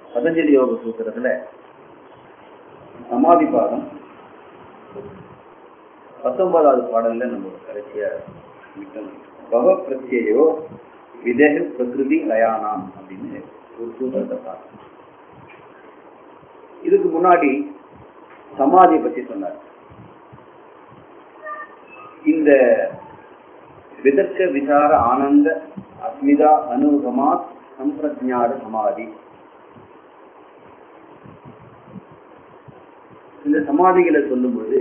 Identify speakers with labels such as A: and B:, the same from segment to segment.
A: பதஞ்சலி யோக சூத்திரத்துல சமாதி பாதம் பத்தொன்பதாவது பாடல்ல நம்ம கடைசியா விட்டோம் பவ பிரத்யேயோ விதேக பிரகிருதி லயானாம் அப்படின்னு ஒரு சூத்திரத்தை பார்த்தோம் இதுக்கு முன்னாடி சமாதியை பத்தி சொன்னார் இந்த விதர்க்க விசார ஆனந்த அஸ்மிதா அனுகமாத் சம்பிரஜாத சமாதி இந்த சமாதிகளை சொல்லும்போது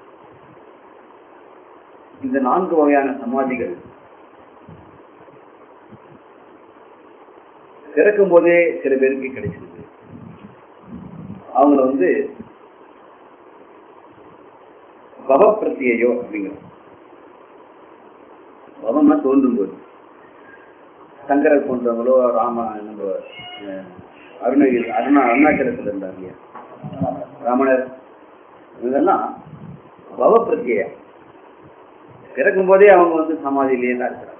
A: இந்த நான்கு வகையான சமாதிகள் பிறக்கும் போதே சில பேருக்கு கிடைச்சிருக்கு அவங்கள வந்து பவப்பிரத்தியோ அப்படிங்கிறோம் பவம்னா தோன்றும் போது சங்கரர் போன்றவங்களோ ராம நம்ம அஹ், அருணகிரி அருணா அருணாச்சலத்தில் இருந்தார் இல்லையா ரமணர் இதெல்லாம் பவப்பிரத்திய பிறக்கும் போதே அவங்க வந்து சமாதியிலேயே தான் இருக்கிறாங்க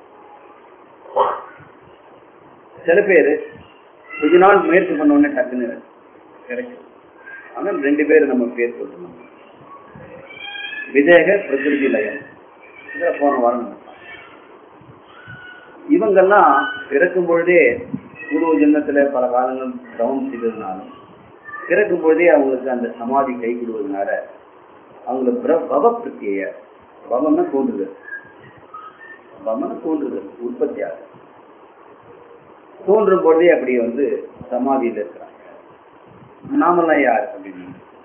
A: சில பேர் கொஞ்ச நாள் முயற்சி பண்ண உடனே டக்குன்னு கிடைக்கும் ஆனால் ரெண்டு பேர் நம்ம பேர் சொல்லணும் விதேக பிரகிருதி லயம் இதில் போன வாரம் நம்ம பார்த்தோம். இவங்கெல்லாம் பிறக்கும் பொழுதே பூர்வ ஜென்மத்துல பல காலங்கள் தவம் செய்ததுனாலும் பிறக்கும் பொழுதே அவங்களுக்கு அந்த சமாதி கை கொடுவதனால அவங்கள பிர- பவ பிரத்யேய பவம்னா தோன்றுதல் பவம்னா தோன்றுதல் உற்பத்தி ஆகுது தோன்றும் பொழுதே அப்படி வந்து சமாதியில் இருக்கிறாங்க நாமெல்லாம் யார் அப்படின்னு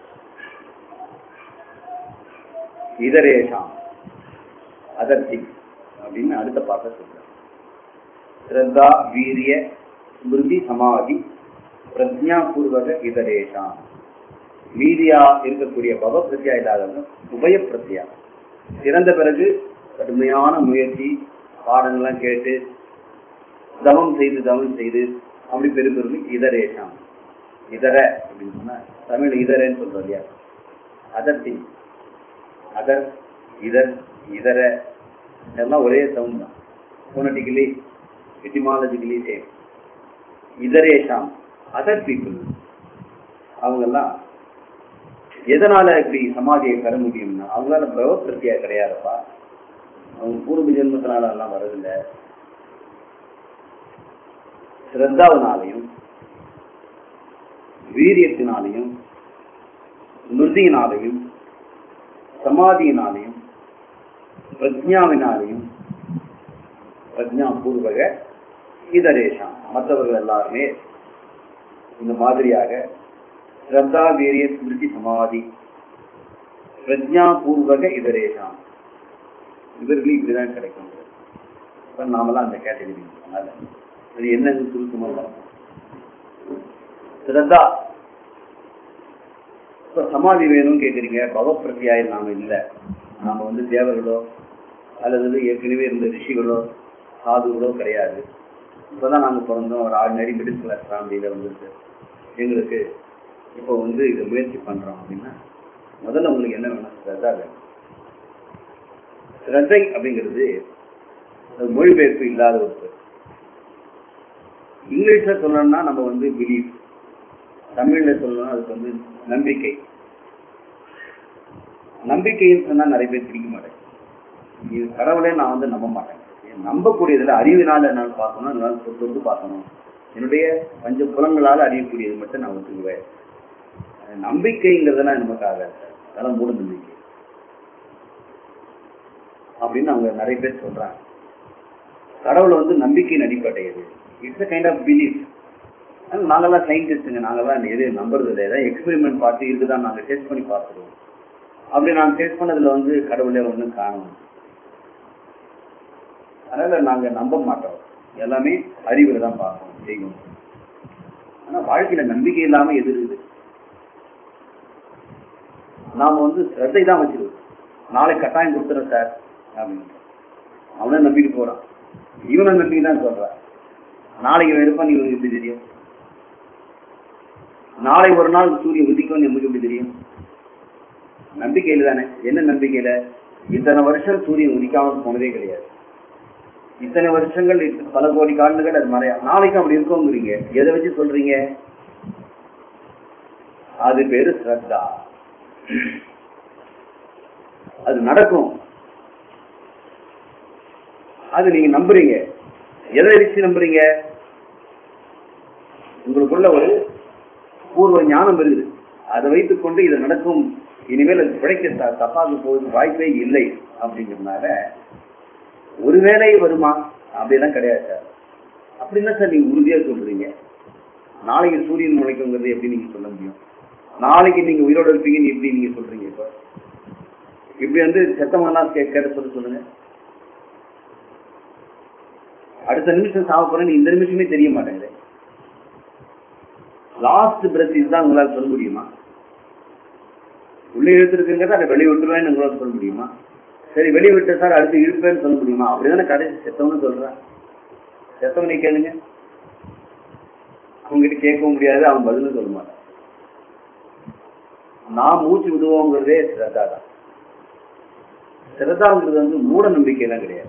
A: இதரேஷாம் அதர்த்தி அப்படின்னு அடுத்த பாட்ட சொல்றாங்க ஸ்ரத்தா வீரிய ஸ்மிருதி சமாதி பிரஜா பூர்வக இதரேஷாம் மீதியா இருக்கக்கூடிய பவ பிரத்யா இல்லாதவங்க உபய பிரத்யா இறந்த பிறகு கடுமையான முயற்சி பாடங்கள்லாம் கேட்டு தவம் செய்து தவம் செய்து அப்படி பெரும்பெருமை இதரேஷாம் இதர அப்படின்னு சொன்னா தமிழ் இதரன்னு சொல்றோம் இல்லையா அதர்த்தி அதர் இதர் இதர எல்லாம் ஒரே சவுண்ட் தான் போனட்டிக்கலி எட்டிமாலஜிக்கலி சேம் இதரேஷாம் அதர் பீப்புள் அவங்கெல்லாம் எதனால இப்படி சமாதியை பெற முடியும்னா அவங்களால பிரவத்திருத்தியா கிடையாதுப்பா அவங்க பூர்வ ஜென்மத்தினால எல்லாம் வரதில்லை ஸ்ரத்தாவினாலையும் வீரியத்தினாலையும் ஸ்மிருதியினாலையும் சமாதியினாலையும் பிரஜாவினாலையும் பிரஜா பூர்வக இதரேஷாம் மற்றவர்கள் எல்லாருமே இந்த மாதிரியாக ஸ்ரத்தா வீரிய ஸ்மிருதி சமாதி பிரஜா பூர்வக இதரேஷாம் இவர்களும் இப்படிதான் கிடைக்கும் இப்ப நாமெல்லாம் அந்த கேட்டகரி அதனால அது என்னன்னு சுருக்கமா பார்ப்போம் ஸ்ரத்தா இப்ப சமாதி வேணும்னு கேக்குறீங்க பவப்பிரத்தியாயம் நாம இல்ல நாம வந்து தேவர்களோ அல்லது வந்து ஏற்கனவே இருந்த ரிஷிகளோ சாதுகளோ கிடையாது இப்பதான் நாங்க பிறந்தோம் ஒரு ஆர்டினரி மிடில் கிளாஸ் ஃபேமிலியில வந்துருக்கு எங்களுக்கு இப்போ வந்து இதை முயற்சி பண்றோம் அப்படின்னா முதல்ல உங்களுக்கு என்ன வேணும் ஸ்ரத்தா வேணும் ஸ்ரத்தை அப்படிங்கிறது அது மொழிபெயர்ப்பு இல்லாத ஒரு சொல். இங்கிலீஷ்ல சொல்லணும்னா நம்ம வந்து பிலீஃப் தமிழ்ல சொல்லணும்னா அதுக்கு வந்து நம்பிக்கை நம்பிக்கைன்னு சொன்னா நிறைய பேர் பிடிக்க மாட்டேன் இது கடவுளே நான் வந்து நம்ப மாட்டேன் ஏன் நம்பக்கூடியதுல அறிவினால என்னால் பார்க்கணும் அதனால தொட்டு தொட்டு பார்க்கணும் என்னுடைய பஞ்ச புலங்களால அறியக்கூடியது மட்டும் நான் ஒத்துக்குவேன் அது நம்பிக்கைங்கிறதெல்லாம் நமக்கு ஆகாது அதெல்லாம் மூட நம்பிக்கை அப்படின்னு அவங்க நிறைய பேர் சொல்றாங்க கடவுள் வந்து நம்பிக்கையின் அடிப்படையது it's a kind of belief நாங்கெல்லாம் சயின்டிஸ்டுங்க நாங்கெல்லாம் எது நம்புறது இல்லை ஏதாவது எக்ஸ்பெரிமெண்ட் பார்த்து இருக்குதான் நாங்கள் டெஸ்ட் பண்ணி பார்த்துருவோம் அப்படி நாங்கள் டெஸ்ட் பண்ணதுல வந்து கடவுளே ஒன்றும் காணும் அதனால நாங்க நம்ப மாட்டோம் எல்லாமே அறிவுல தான் பார்ப்போம் செய்வோம் ஆனா வாழ்க்கையில நம்பிக்கை இல்லாம எது இருக்குது நாம வந்து ஸ்ரத்தை தான் வச்சிருக்கோம் நாளைக்கு கட்டாயம் கொடுத்துறேன் சார் அப்படின்னு அவனே நம்பிட்டு போறான் இவனை நம்பிக்கை தான் சொல்றான் நாளைக்கு இவன் இருப்பான் இவனுக்கு எப்படி தெரியும் நாளை ஒரு நாள் சூரியன் உதிக்கும் நமக்கு எப்படி தெரியும் நம்பிக்கையில தானே என்ன நம்பிக்கையில இத்தனை வருஷம் சூரியன் உதிக்காமல் போனதே கிடையாது இத்தனை வருஷங்கள் இத்த- பல கோடி காண்டுகள் அது மறையா நாளைக்கு அப்படி இருக்கோங்கிறீங்க எதை வச்சு சொல்றீங்க அது பேரு ஸ்ரத்தா அது நடக்கும் அது நீங்க நம்புறீங்க எதை வச்சு நம்புறீங்க உங்களுக்குள்ள ஒரு பூர்வ ஞானம் இருக்குது அதை வைத்துக் கொண்டு இது நடக்கும் இனிமேல் அது பிழைக்க த- தப்பாக போவது வாய்ப்பே இல்லை அப்படிங்கிறதுனால ஒருவேளை வருமா அப்படிலாம் கிடையாது சார் அப்படின்னா சார் நீங்க உறுதியா சொல்றீங்க நாளைக்கு சூரியன் முளைக்குங்கிறது எப்படி நீங்க சொல்ல முடியும் நாளைக்கு நீங்க உயிரோட இருப்பீங்கன்னு எப்படி நீங்க சொல்றீங்க இப்ப இப்படி வந்து செத்தவங்கலாம் கே கேட்ட சொல்ல சொல்லுங்க அடுத்த நிமிஷம் சாவ போறேன்னு இந்த நிமிஷமே தெரிய மாட்டேங்குது லாஸ்ட் பிரத் இதுதான் உங்களால சொல்ல முடியுமா உள்ளே இழுத்துருக்குங்கிறத அதை வெளியே விட்டுருவேன்னு உங்களால சொல்ல முடியுமா சரி வெளியே விட்டு சார் அடுத்து இழுப்பேன்னு சொல்ல முடியுமா அப்படிதானே கடைசி செத்தவனு சொல்றேன் செத்தவனை கேளுங்க அவங்ககிட்ட கேட்கவும் முடியாது அவன் பதிலும் சொல்ல மாட்டான் நான் மூச்சு விடுவோங்கிறதே ஸ்ரத்தா தான் ஸ்ரத்தாங்கிறது வந்து மூட நம்பிக்கை எல்லாம் கிடையாது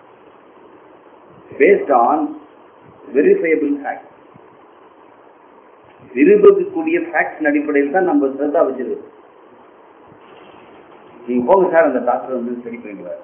A: பேஸ்ட் ஆன் வெரிஃபையபிள் ஃபேக்ட் நிரூபிக்கக்கூடிய ஃபேக்ட்ஸ் அடிப்படையில் தான் நம்ம ஸ்ரத்தா வச்சிருக்கோம் நீங்க போங்க சார் அந்த டாக்டர் வந்து சரி பண்ணிடுவார்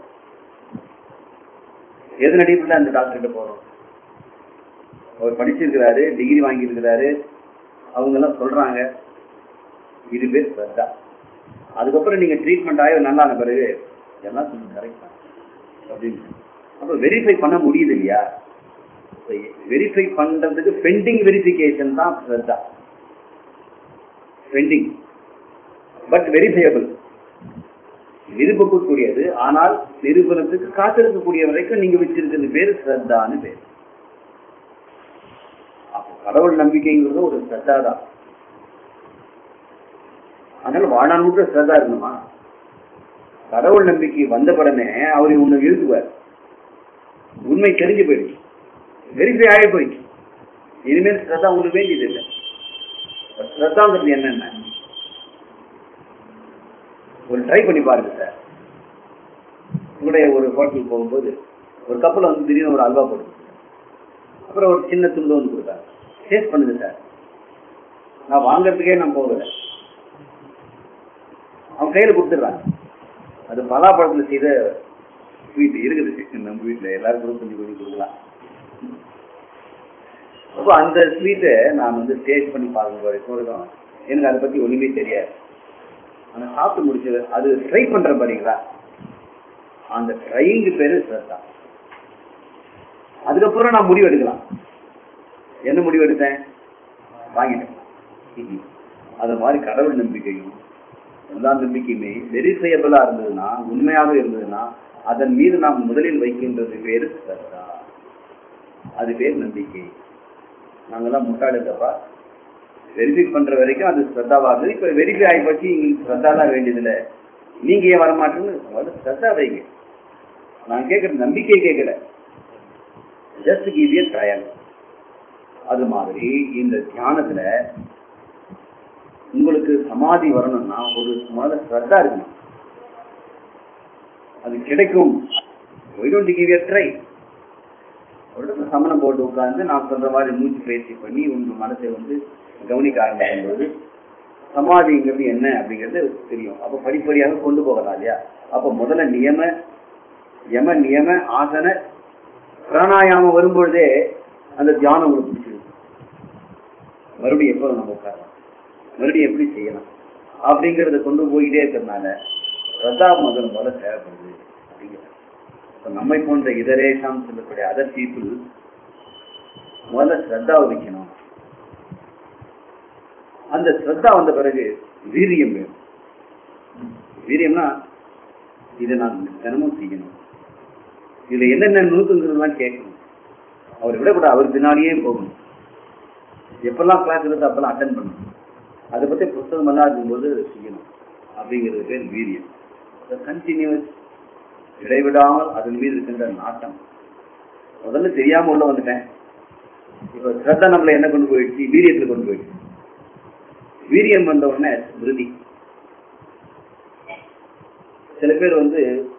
A: எதன் அடிப்படையில் அந்த டாக்டர் கிட்ட போறோம் அவர் படிச்சிருக்கிறாரு டிகிரி வாங்கியிருக்கிறாரு அவங்க எல்லாம் சொல்றாங்க இது பேர் ஸ்ரத்தா அதுக்கப்புறம் நீங்க ட்ரீட்மெண்ட் ஆகி நல்லான பிறகு எல்லாம் சொல்லி கரெக்ட் அப்படின்னு அப்ப வெரிஃபை பண்ண முடியுது இல்லையா வெரிஃபை பண்றதுக்கு பெண்டிங் வெரிஃபிகேஷன் தான் ஸ்ரத்தா பெண்டிங் பட் வெரிஃபையபிள் நிரூபிக்கக்கூடியது ஆனால் நிரூபணத்துக்கு காத்திருக்கக்கூடிய வரைக்கும் நீங்க வச்சிருக்கிறது பேரு ஸ்ரத்தான்னு பேர் அப்போ கடவுள் நம்பிக்கைங்கிறது ஒரு ஸ்ரத்தா தான் அதனால வாழாமுற்ற ஸ்ரத்தா இருக்கணுமா கடவுள் நம்பிக்கை வந்த உடனே அவரை உன்னை இழுத்துவார் உண்மை தெரிஞ்சு போயிடுச்சு வெரிஃபை ஆகி போயிடுச்சு இனிமேல் ஸ்ரத்தா உங்களுக்கு வேண்டியது இல்லை ஸ்ரத்தாங்கிறது என்னென்ன ஒரு ட்ரை பண்ணி பாருங்க சார் உங்களுடைய ஒரு ஹோட்டலுக்கு போகும்போது ஒரு கப்பல் வந்து திடீர்னு ஒரு அல்வா போட்டு அப்புறம் ஒரு சின்ன துண்டு வந்து கொடுத்தாங்க டேஸ்ட் பண்ணுங்க சார் நான் வாங்குறதுக்கே நான் போகல அவன் கையில கொடுத்துட்றாங்க அது பலாப்பழத்துல செய்த ஸ்வீட் இருக்குது நம்ம வீட்டுல எல்லாரும் கூட கொஞ்சம் கொஞ்சம் கொடுக்கலாம் அப்போ அந்த ஸ்வீட்டை நான் வந்து டேஸ்ட் பண்ணி பார்க்கும் வரைக்கும் இருக்கும் எனக்கு அதை பத்தி ஒண்ணுமே தெரியாது ஆனா சாப்பிட்டு முடிச்சது அது ட்ரை பண்ற பாருங்களா அந்த ட்ரைங்கு பேரு ஸ்ரத்தா அதுக்கப்புறம் நான் முடிவு எடுக்கலாம் என்ன முடிவு எடுத்தேன் வாங்கிட்டேன் அது மாதிரி கடவுள் நம்பிக்கையும் எல்லா நம்பிக்கையுமே வெரிஃபையபிளா இருந்ததுன்னா உண்மையாக இருந்ததுன்னா அதன் மீது நாம் முதலில் வைக்கின்றது பேரு ஸ்ரத்தா அது பேர் நம்பிக்கை நாங்கெல்லாம் முட்டாளுக்கப்பா வெரிஃபை பண்ற வரைக்கும் அது ஸ்ரத்தாவா இருந்தது இப்ப வெரிஃபை ஆகி போச்சு எங்களுக்கு ஸ்ரத்தாலாம் வேண்டியதில்ல நீங்க ஏன் வரமாட்டேன்னு முதல்ல ஸ்ரத்தா வைங்க நான் கேட்கற நம்பிக்கை கேட்கல ஜஸ்ட் கிவ் ஏ ட்ரையல் அது மாதிரி இந்த தியானத்துல உங்களுக்கு சமாதி வரணும்னா ஒரு முதல்ல ஸ்ரத்தா இருக்கணும் அது கிடைக்கும் why don't give a try ஒரு இடத்துல சமணம் போட்டு உட்கார்ந்து நான் சொல்ற மாதிரி மூச்சு பயிற்சி பண்ணி உங்க மனசை வந்து கவனிக்க ஆரம்பிக்கும் போது சமாதிங்கிறது என்ன அப்படிங்கிறது தெரியும் அப்ப படிப்படியாக கொண்டு போகலாம் இல்லையா அப்ப முதல்ல நியம யம நியம ஆசன பிராணாயாமம் வரும்பொழுதே அந்த தியானம் உங்களுக்கு பிடிச்சிருக்கு மறுபடியும் எப்போ நம்ம உட்காரலாம் மறுபடியும் எப்படி செய்யலாம் அப்படிங்கறத கொண்டு போயிட்டே இருக்கிறதுனால ரதா முதல் முதல்ல தேவைப்படுது அப்படிங்கிறது இப்ப நம்மை போன்ற இதரேஷாம் சொல்லக்கூடிய அதர் பீப்புள் முதல்ல ஸ்ரத்தாவை வைக்கணும் அந்த ஸ்ரத்தா வந்த பிறகு வீரியம் வேணும் வீரியம்னா இதை நான் தினமும் செய்யணும் இதுல என்னென்ன நூத்துங்கிறதுலாம் கேட்கணும் அவர் விடக்கூடாது அவர் பின்னாடியே போகணும் எப்பெல்லாம் கிளாஸ் இருக்கு அப்பெல்லாம் அட்டன் பண்ணணும் அதை பத்தி புத்தகம் எல்லாம் இருக்கும்போது செய்யணும் அப்படிங்கிறது பேர் வீரியம் கண்டினியூஸ் இடைவிடாமல் அதன் மீது இருக்கின்ற நாட்டம் முதல்ல தெரியாம உள்ள வந்துட்டேன் இப்ப ஸ்ரத்தா நம்மள என்ன கொண்டு போயிடுச்சு வீரியத்துல கொண்டு போயிடுச்சு வீரியம் வந்த உடனே ஸ்மிருதி சில பேர் வந்து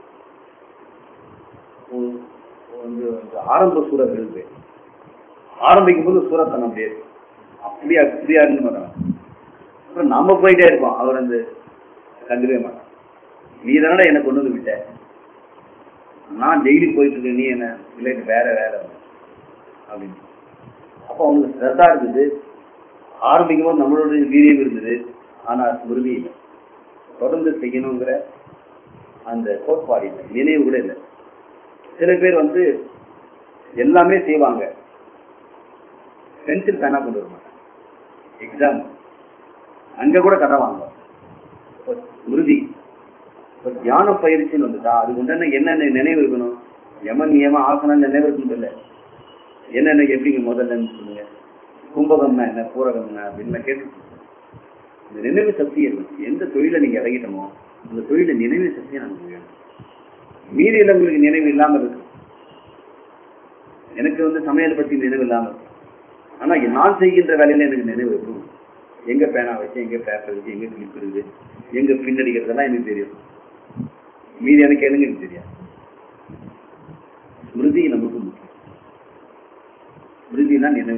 A: ஒரு- வந்து வந்து ஆரம்ப சூறர்கள் பேர் ஆரம்பிக்கும் போது சூரத்தை நம்ம அப்படியே அப்படியா அப்படியா இருந்து மாட்டாங்க அப்புறம் நாம போயிட்டே இருப்போம் அவர் வந்து கண்டுக்கவே மாட்டான் நீ தானடா என்ன கொண்டு வந்து விட்ட நான் டெய்லி போயிட்டு இருக்கேன் நீ என்ன இல்லை இது வேற வேலை அப்படின்னு அப்போ அவங்களுக்கு ஸ்ரத்தா இருந்தது ஆரம்பிக்கும் போது நம்மளோட வீரியம் இருந்தது ஆனா ஸ்மிருதி இல்லை தொடர்ந்து செய்யணுங்கிற அந்த கோட்பாடு இல்லை நினைவு கூட இல்லை சில பேர் வந்து எல்லாமே செய்வாங்க பென்சில் பேனா கொண்டு வர மாட்டாங்க எக்ஸாம் அங்க கூட கதை வாங்குவோம் இப்போ ஸ்மிருதி இப்போ தியான பயிற்சின்னு வந்துட்டா அது உடனே என்னென்ன நினைவு இருக்கணும் யமன் நியம ஆசனம் நினைவு இருக்கணும் இல்லை என்னென்ன எப்படிங்க முதல்ல சொல்லுங்க கும்பகம்னா என்ன பூரகம்னா அப்படின்னு நான் கேட்டு இந்த நினைவு சக்தி இருக்கும் எந்த தொழிலை நீங்க இறங்கிட்டோமோ அந்த தொழில நினைவு சக்தியை நமக்கு வேணும் மீதியில் உங்களுக்கு நினைவு இல்லாம இருக்கு எனக்கு வந்து சமையல் பத்தி நினைவு இல்லாம இருக்கு ஆனா நான் செய்கின்ற வேலையில எனக்கு நினைவு இருக்கும் எங்க பேனா வச்சு எங்க பேப்பர் வச்சு எங்க கிளிப் இருக்குது எங்க பின்னடிக்கிறதெல்லாம் எனக்கு தெரியும் மீதி எனக்கு எனக்கு எனக்கு தெரியாது ஸ்மிருதி நமக்கு முக்கியம் ஸ்மிருதினா நினைவு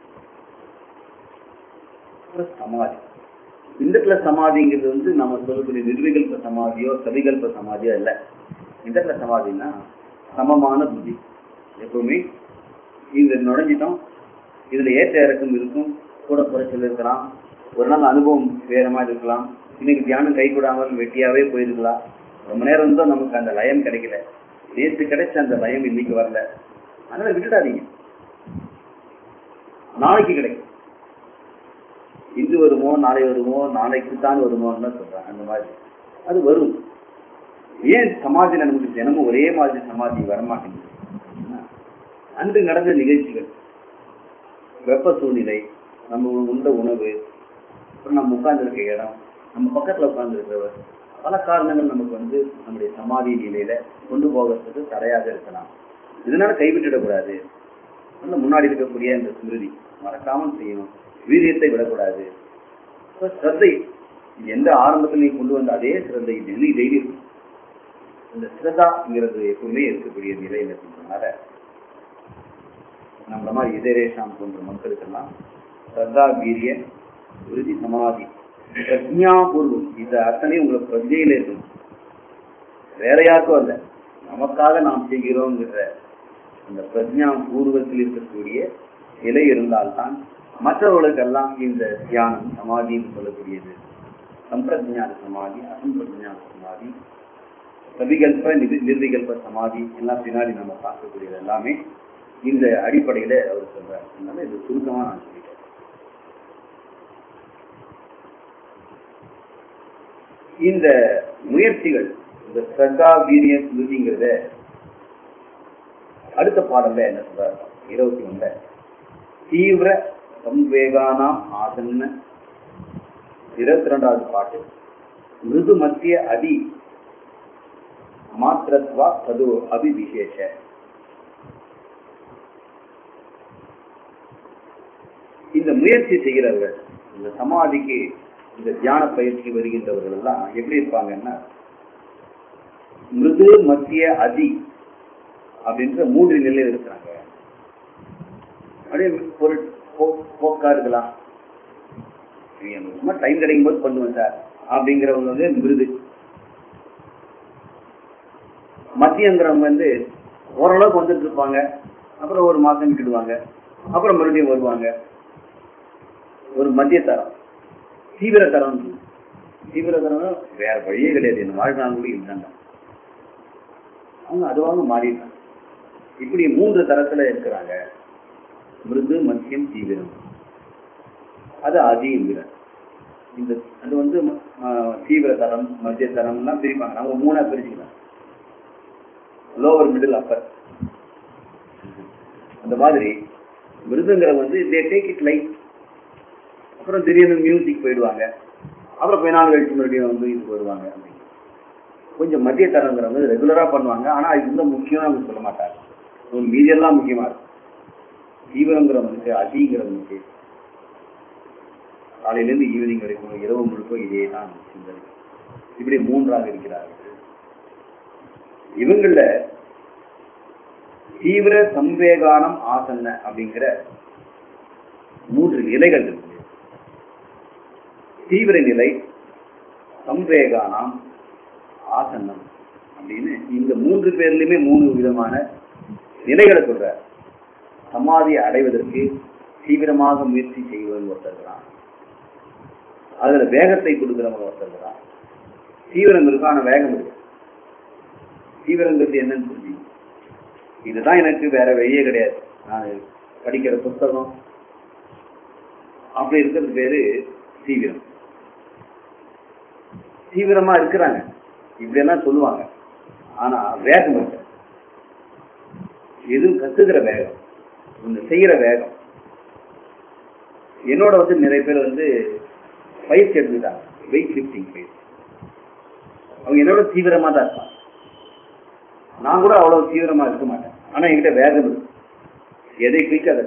A: அப்புறம் சமாதி இந்த சமாதிங்கிறது வந்து நம்ம சொல்லக்கூடிய நிர்விகல்ப சமாதியோ சவிகல்ப சமாதியோ இல்லை இந்த சமாதினா சமமான புத்தி எப்பவுமே இது நுழைஞ்சிட்டோம் இதுல ஏற்ற இறக்கம் இருக்கும் கூட குறைச்சல் இருக்கலாம் ஒரு நாள் அனுபவம் வேற மாதிரி இருக்கலாம் இன்னைக்கு தியானம் கை கூடாமல் வெட்டியாவே போயிருக்கலாம் ரொம்ப நேரம் இருந்தோம் நமக்கு அந்த லயம் கிடைக்கல நேற்று கிடைச்ச அந்த லயம் இன்னைக்கு வரல அதனால விட்டுடாதீங்க நாளைக்கு கிடைக்கும் இன்று வருமோ நாளை வருமோ நாளைக்கு தான் வருமோன்னு சொல்றாங்க அந்த மாதிரி அது வரும் ஏன் சமாதியில நமக்கு தினமும் ஒரே மாதிரி சமாதி வரமாட்டேங்குது அன்று நடந்த நிகழ்ச்சிகள் வெப்ப சூழ்நிலை நம்ம உண்ட உணவு அப்புறம் நம்ம உட்கார்ந்துருக்க இடம் நம்ம பக்கத்துல உட்கார்ந்து இருக்கிறவர் பல காரணங்கள் நமக்கு வந்து நம்முடைய சமாதி நிலையில கொண்டு போகிறதுக்கு தடையாக இருக்கலாம் இதனால கைவிட்டுடக்கூடாது நல்ல முன்னாடி இருக்கக்கூடிய இந்த ஸ்மிருதி மறக்காமல் செய்யணும் வீரியத்தை விடக்கூடாது ஸ்ரத்தை எந்த ஆரம்பத்தில் நீ கொண்டு வந்த அதே சிரத்தை டெய்லி டெய்லி இருக்கும் இந்த ஸ்ரதாங்கிறது எப்பவுமே இருக்கக்கூடிய நிலையில் இருக்கிறதுனால நம்மள மாதிரி இதரேஷாம் போன்ற மக்களுக்கெல்லாம் ஸ்ரத்தா வீரிய உறுதி சமாதி பிரஜாபூர்வம் இந்த அத்தனை உங்களுக்கு பிரஜையில இருக்கணும் வேற யாருக்கும் அல்ல நமக்காக நாம் செய்கிறோங்கிற அந்த பிரஜா பூர்வத்தில் இருக்கக்கூடிய நிலை இருந்தால்தான் மற்றவர்களுக்கெல்லாம் இந்த தியானம் சமாதின்னு சொல்லக்கூடியது சம்பிரஜான சமாதி அசம்பிரஜான சமாதி சவிகல்ப நிதி நிர்விகல்ப சமாதி எல்லாம் பின்னாடி நம்ம பார்க்கக்கூடியது எல்லாமே இந்த அடிப்படையில அவர் சொல்றார் அதனால இது சுருக்கமா நான் சொல்லிட்டேன் இந்த முயற்சிகள் இந்த ஸ்ரத்தா வீரிய ஸ்மிருதிங்கிறத அடுத்த பாடல்ல என்ன சொல்றாரு இருபத்தி ஒண்ணுல தீவிர சம்வேகானாம் ஆசன்ன இருபத்தி ரெண்டாவது பாட்டு மிருது மத்திய அதி மாத்திரத்வா தது அபிவிசேஷ இந்த முயற்சி செய்கிறவர்கள் இந்த சமாதிக்கு இந்த தியான பயிற்சி வருகின்றவர்கள் எல்லாம் எப்படி இருப்பாங்கன்னா மிருது மத்திய அதி அப்படின்ற மூன்று நிலையில் இருக்கிறாங்க அப்படியே ஒரு போக்கா இருக்கலாம் சும்மா டைம் கிடைக்கும் போது பண்ணுவேன் சார் அப்படிங்கிறவங்க வந்து மிருது மத்தியங்கிறவங்க வந்து ஓரளவுக்கு வந்துட்டு இருப்பாங்க அப்புறம் ஒரு மாசம் விட்டுடுவாங்க அப்புறம் மறுபடியும் வருவாங்க ஒரு மத்திய தரம் தீவிர தரம் தீவிர தரம் வேற வழியே கிடையாது இந்த வாழ்நாள் கூட இருந்தாங்க அவங்க அதுவாக மாறிட்டாங்க இப்படி மூன்று தரத்துல இருக்கிறாங்க மிருது மத்தியம் தீவிரம் அது அதிங்கிற இந்த அது வந்து தீவிர தரம் மத்திய தரம் எல்லாம் பிரிப்பாங்க நம்ம மூணா பிரிச்சுக்கலாம் லோவர் மிடில் அப்பர் அந்த மாதிரி மிருதுங்கிற வந்து தே டேக் இட் லைட் அப்புறம் திடீர்னு மியூசிக் போயிடுவாங்க அப்புறம் கொஞ்ச நாள் கழிச்சு மறுபடியும் வந்து இது வருவாங்க கொஞ்சம் மத்திய தரங்கிறவங்க ரெகுலரா பண்ணுவாங்க ஆனா இது வந்து முக்கியம் அவங்க சொல்ல மாட்டாங்க மீதியெல்லாம் முக்கியமா இருக்கும் தீவிரங்கிறவனுக்கு அதிங்கிறவனுக்கு காலையிலேருந்து ஈவினிங் வரைக்கும் இரவு முழுக்க இதே தான் சிந்தனை இப்படி மூன்றாக இருக்கிறார்கள் இவங்கள தீவிர சம்வேகானம் ஆசன்ன அப்படிங்கிற மூன்று நிலைகள் இருக்கு தீவிர நிலை சம்வேகானாம் ஆசன்னம் அப்படின்னு இந்த மூன்று பேர்லயுமே மூணு விதமான நிலைகளை சொல்றார் சமாதியை அடைவதற்கு தீவிரமாக முயற்சி செய்வன் ஒருத்தர் இருக்கிறான் அதுல வேகத்தை கொடுக்கிறவங்க ஒருத்தர் இருக்கிறான் தீவிரம் இருக்கும் ஆனா வேகம் இருக்கு தீவிரங்கிறது என்னன்னு புரிஞ்சு இதுதான் எனக்கு வேற வழியே கிடையாது நான் படிக்கிற புத்தகம் அப்படி இருக்கிறது பேரு தீவிரம் தீவிரமா இருக்கிறாங்க இப்படி எல்லாம் சொல்லுவாங்க ஆனா வேகம் இருக்கு எது கத்துக்கிற வேகம் இந்த செய்யற வேகம் என்னோட வந்து நிறைய பேர் வந்து பயிற்சி எடுத்துட்டாங்க வெயிட் லிஃப்டிங் பயிற்சி அவங்க என்னோட தீவிரமா தான் இருப்பாங்க நான் கூட அவ்வளவு தீவிரமா இருக்க மாட்டேன் ஆனா என்கிட்ட வேகம் இருக்கு எதை கிளிக்க அதை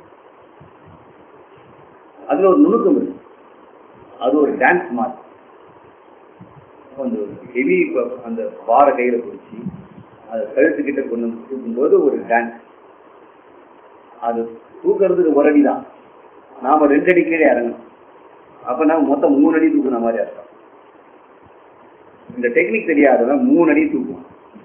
A: அதுல ஒரு நுணுக்கம் இருக்கு அது ஒரு டான்ஸ் மாதிரி அந்த ஹெவி அந்த பார கையில பிடிச்சி அதை கழுத்துக்கிட்ட கொண்டு வந்து தூக்கும்போது ஒரு டான்ஸ் அது தூக்குறதுக்கு ஒரு அடி தான் நாம ரெண்டு அடி கீழே இறங்கணும் அப்ப நான் மொத்தம் மூணு அடி தூக்குன மாதிரி அர்த்தம் இந்த டெக்னிக் தெரியாதவன் மூணு அடி தூக்குவான்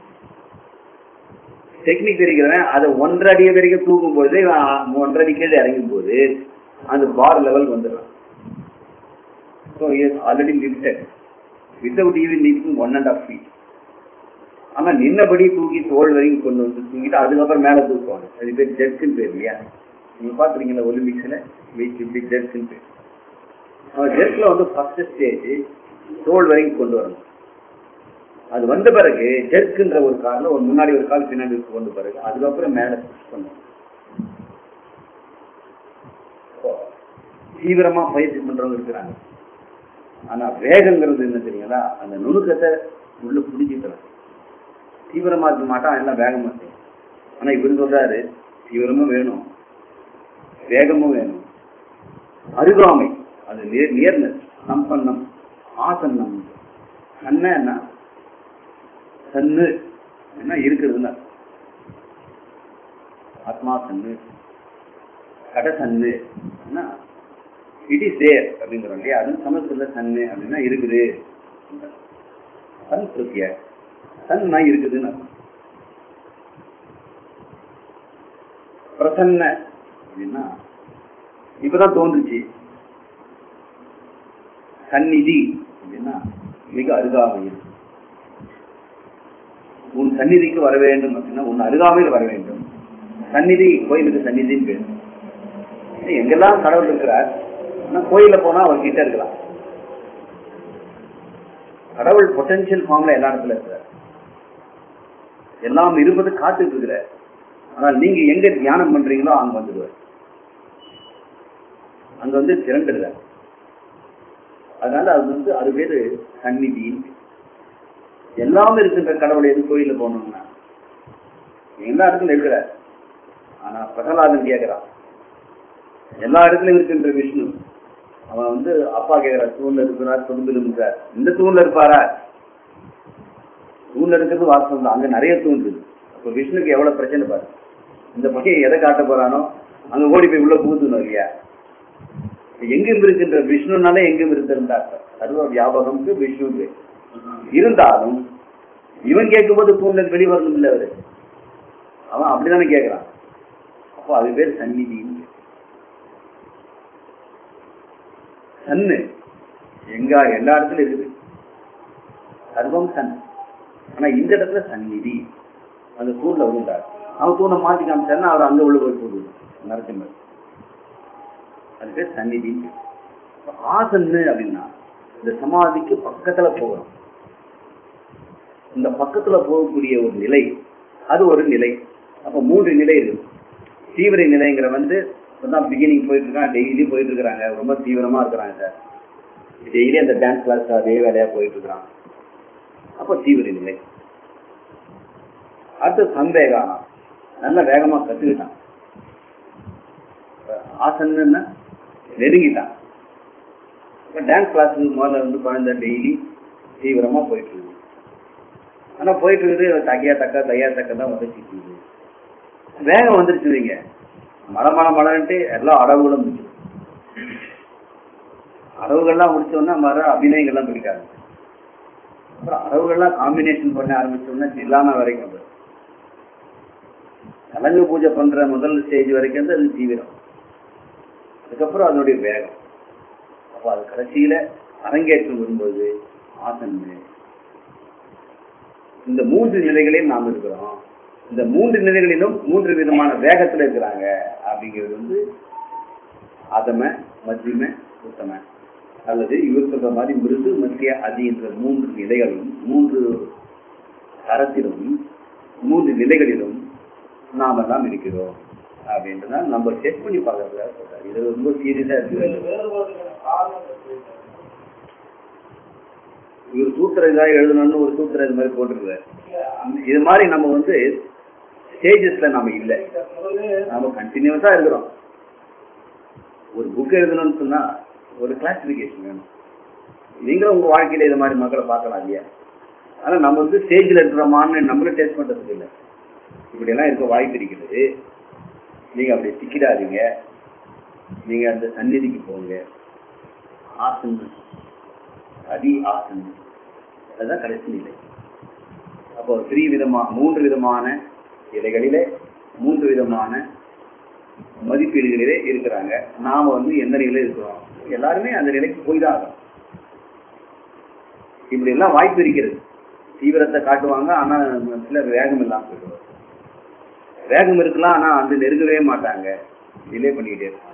A: டெக்னிக் தெரிகிறவன் அதை ஒன்றரை அடி வரைக்கும் தூக்கும் போது இவன் ஒன்றரை அடி கீழே இறங்கும் போது அந்த பார் லெவலுக்கு வந்துடுறான் so is already limited without even நீக்கும் ஒன் அண்ட் ஆஃப் ஃபீட் ஆனா நின்னபடி தூக்கி தோல் வரைக்கும் கொண்டு வந்து தூக்கிட்டு அதுக்கப்புறம் மேல தூக்குவாங்க அது பேர் ஜெட்ஸ்ன்னு பேர் இல்லையா நீங்க பாத்துருக்கீங்களா ஒலிம்பிக்ஸ்ல வெயிட் இப்படி ஜெட்ஸ்ன்னு பேர் அவன் ஜெட்ஸ்ல வந்து ஃபர்ஸ்ட் ஸ்டேஜ் தோல் வரைக்கும் கொண்டு வரணும் அது வந்த பிறகு ஜெர்க்குன்ற ஒரு கார்ல ஒரு முன்னாடி ஒரு கால் பின்னாடி கொண்டு பிறகு அதுக்கப்புறம் மேல புஷ் பண்ணும் தீவிரமா பயிற்சி பண்றவங்க இருக்கிறாங்க ஆனா வேகங்கிறது என்ன தெரியுங்களா அந்த நுணுக்கத்தை உள்ள புடிச்சிக்கலாம் தீவிரமா இருக்க மாட்டான் எல்லாம் வேகமா செய்யும் ஆனா இவரு சொல்றாரு தீவிரமும் வேணும் வேகமும் வேணும் அருகாமை அது நேர் நேர்னஸ் சம்பன்னம் ஆசன்னம் அண்ணா என்ன சன்னு என்ன இருக்கிறதுன்னா ஆத்மா சன்னு கட சன்னு இட் இஸ் தேர் அப்படிங்கிறோம் இல்லையா அது சமஸ்கிருத சன்னு அப்படின்னா இருக்குது சன் பிரத்ய சன்னா இருக்குதுன்னு அர்த்தம் பிரசன்ன அப்படின்னா இப்பதான் தோன்றுச்சு சந்நிதி அப்படின்னா மிக அருகாமையில் உன் சந்நிதிக்கு வர வேண்டும் அப்படின்னா உன் அருகாமையில் வர வேண்டும் சந்நிதி கோயிலுக்கு சந்நிதின்னு பேர் எங்கெல்லாம் கடவுள் இருக்கிறார் ஆனா கோயில போனா அவர் கிட்ட இருக்கலாம் கடவுள் பொட்டன்சியல் ஃபார்ம்ல எல்லா இடத்துல இருக்கிறார் எல்லாம் இருப்பது காத்துட்டு இருக்கிறார் ஆனால் நீங்க எங்க தியானம் பண்றீங்களோ அங்க வந்துடுவார் அங்க வந்து திரண்டுடுறார் அதனால அது வந்து அது பேரு சந்நிதின்னு எல்லாமே இருக்கின்ற கடவுள் எது கோயில போகணும்னா எல்லா இடத்துல இருக்கிறார் ஆனா பிரகலாதன் கேட்கிறான் எல்லா இடத்துலயும் இருக்கின்ற விஷ்ணு அவன் வந்து அப்பா கேட்கிற தூண்ல இருக்கிறார் தொடும்பிலும் இருக்கிறார் இந்த தூண்ல இருப்பாரா தூண்ல இருக்கிறது வாஸ்தவம் தான் அங்க நிறைய தூண் இருக்கு அப்ப விஷ்ணுக்கு எவ்வளவு பிரச்சனை பாரு இந்த பையன் எதை காட்ட போறானோ அங்க ஓடி போய் உள்ள புகுத்தணும் இல்லையா எங்கும் இருக்கின்ற விஷ்ணுனாலே எங்கும் இருந்திருந்தார் சர்வ வியாபகம்க்கு விஷ்ணுக்கு இருந்தாலும் இவன் கேட்கும்போது தூண்ல வெளி வரணும் இல்ல அவரு அவன் அப்படிதானே கேட்கிறான் அப்போ அது பேர் சந்நிதின்னு சன்னு எங்க எல்லா இடத்துலயும் இருக்குது சர்வம் சன் ஆனா இந்த இடத்துல சந்நிதி அந்த தூண்ல விழுந்தார் அவன் தூணை மாத்தி காமிச்சாருன்னா அவர் அங்க உள்ள போய் போடுவார் நரசிம்மர் அது பேர் சந்நிதின்னு ஆசன்னு அப்படின்னா இந்த சமாதிக்கு பக்கத்துல போகணும் இந்த பக்கத்துல போகக்கூடிய ஒரு நிலை அது ஒரு நிலை அப்ப மூன்று நிலை இருக்கு தீவிர நிலைங்கிற வந்து இப்பதான் பிகினிங் போயிட்டு இருக்கான் டெய்லி போயிட்டு இருக்கிறாங்க ரொம்ப தீவிரமா இருக்கிறாங்க சார் டெய்லி அந்த டான்ஸ் கிளாஸ் அதே வேலையா போயிட்டு இருக்கிறான் அப்ப தீவிர நிலை அடுத்து சந்தேகானம் நல்ல வேகமா கத்துக்கிட்டான் ஆசன்னு நெருங்கிட்டான் இப்ப டான்ஸ் கிளாஸுக்கு முதல்ல வந்து குழந்தை டெய்லி தீவிரமா போயிட்டு இருக்கு ஆனா போயிட்டு இருக்குது தகையா தக்க தையா தக்க தான் உதச்சிட்டு இருக்குது வேகம் வந்துருச்சு வைங்க மழை மழை மழைன்ட்டு எல்லா அடவுகளும் இருந்துச்சு அரவுகள்லாம் முடிச்சோன்னா மர அபிநயங்கள்லாம் பிடிக்காது அப்புறம் அரவுகள்லாம் காம்பினேஷன் பண்ண ஆரம்பிச்சோம்னா தில்லானா வரைக்கும் வரும். கலங்கு பூஜை பண்ற முதல் ஸ்டேஜ் வரைக்கும் வந்து அது தீவிரம் அதுக்கப்புறம் அதனுடைய வேகம் அப்போ அது கடைசியில அரங்கேற்றம் வரும்போது ஆசன் இந்த மூன்று நிலைகளையும் நாம் இருக்கிறோம் இந்த மூன்று நிலைகளிலும் மூன்று விதமான வேகத்துல இருக்கிறாங்க அப்படிங்கிறது வந்து அதம மத்தியம உத்தம அல்லது இவர் சொல்ற மாதிரி மிருது மத்திய அதி என்ற மூன்று நிலைகளும் மூன்று தரத்திலும் மூன்று நிலைகளிலும் நாம் எல்லாம் இருக்கிறோம் அப்படின்றத நம்ம செக் பண்ணி பார்க்கறதுக்காக சொல்றாரு இது ரொம்ப சீரியஸா இருக்கு இவர் சூத்திரம் ஏதாவது எழுதணும்னு ஒரு சூத்திரம் இது மாதிரி போட்டிருக்காரு இது மாதிரி நம்ம வந்து ஸ்டேஜஸ்ல நாம இல்லை நாம கண்டினியூஸா இருக்கிறோம் ஒரு புக் எழுதணும்னு சொன்னா ஒரு கிளாசிபிகேஷன் வேணும் நீங்களும் உங்க வாழ்க்கையில இது மாதிரி மக்களை பார்க்கலாம் இல்லையா ஆனா நம்ம வந்து ஸ்டேஜ்ல இருக்கிறோமான்னு நம்மளும் டெஸ்ட் பண்றதுக்கு இல்லை இப்படி எல்லாம் இருக்க வாய்ப்பு இருக்கிறது நீங்க அப்படி சிக்கிடாதீங்க நீங்க அந்த சந்நிதிக்கு போங்க ஆசன் அதி ஆசன் அதுதான் கடைசி நிலை அப்போ த்ரீ விதமா மூன்று விதமான இலைகளிலே மூன்று விதமான மதிப்பீடுகளிலே இருக்கிறாங்க நாம வந்து எந்த நிலையில இருக்கிறோம் எல்லாருமே அந்த நிலைக்கு போய் தான் ஆகணும் இப்படி எல்லாம் வாய்ப்பு இருக்கிறது தீவிரத்தை காட்டுவாங்க ஆனா சில வேகம் இல்லாம போயிடுவாங்க வேகம் இருக்கலாம் ஆனா அந்த நெருங்கவே மாட்டாங்க டிலே பண்ணிக்கிட்டே இருப்பாங்க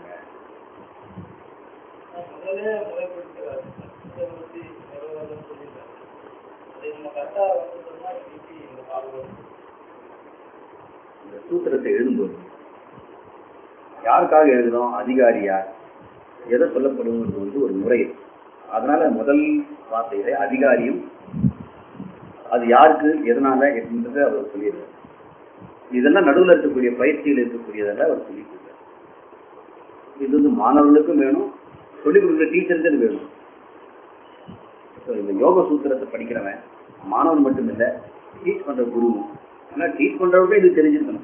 B: முதலே முறைப்படுத்துகிறார் இதை பத்தி நிர்வாகம் சொல்லிட்டார் அதை நம்ம கரெக்டா வந்து சொன்னா திருப்பி இந்த பால்வம்
A: இந்த சூத்திரத்தை எழுதும்போது யாருக்காக எழுதுறோம் அதிகாரி யார் எதை சொல்லப்படுங்கிறது வந்து ஒரு முறை அதனால முதல் வார்த்தையில அதிகாரியும் அது யாருக்கு எதனால அப்படின்றத அவர் சொல்லிடுறார் இதெல்லாம் நடுவில் இருக்கக்கூடிய பயிற்சியில் இருக்கக்கூடியதெல்லாம் அவர் சொல்லி கொடுத்தார் இது வந்து மாணவர்களுக்கும் வேணும் சொல்லிக் கொடுக்குற டீச்சருக்கும் இது வேணும் So, இந்த யோக சூத்திரத்தை படிக்கிறவன் மாணவன் மட்டும் இல்ல டீச் பண்ற குருவும் ஆனா டீச் பண்றவங்க இது தெரிஞ்சிருக்கணும்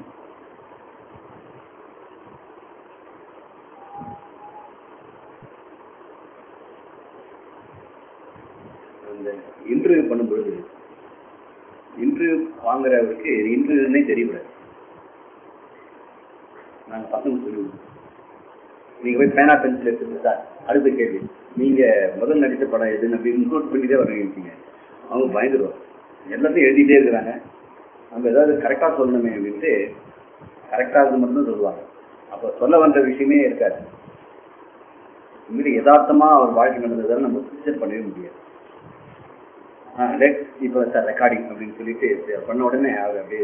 A: அந்த இன்டர்வியூ பண்ணும்பொழுது இன்டர்வியூ வாங்குறவருக்கு இன்டர்வியூனே தெரியக்கூடாது நாங்க பசங்க சொல்லுவோம் நீங்க போய் பேனா பென்சில் எடுத்துட்டு சார் அடுத்த கேள்வி நீங்க முதல் நடித்த படம் எதுன்னு அப்படின்னு நோட் பண்ணிட்டே வரீங்க அவங்க பயந்துருவாங்க எல்லாத்தையும் எழுதிட்டே இருக்கிறாங்க நம்ம ஏதாவது கரெக்டா சொல்லணுமே அப்படின்ட்டு கரெக்டா இருந்து மட்டும் சொல்லுவாங்க அப்ப சொல்ல வந்த விஷயமே இருக்காது உண்மையில யதார்த்தமா அவர் வாழ்க்கை நடந்ததால நம்ம பிக்சர் பண்ணவே முடியாது இப்போ சார் ரெக்கார்டிங் அப்படின்னு சொல்லிட்டு பண்ண உடனே அவர் அப்படியே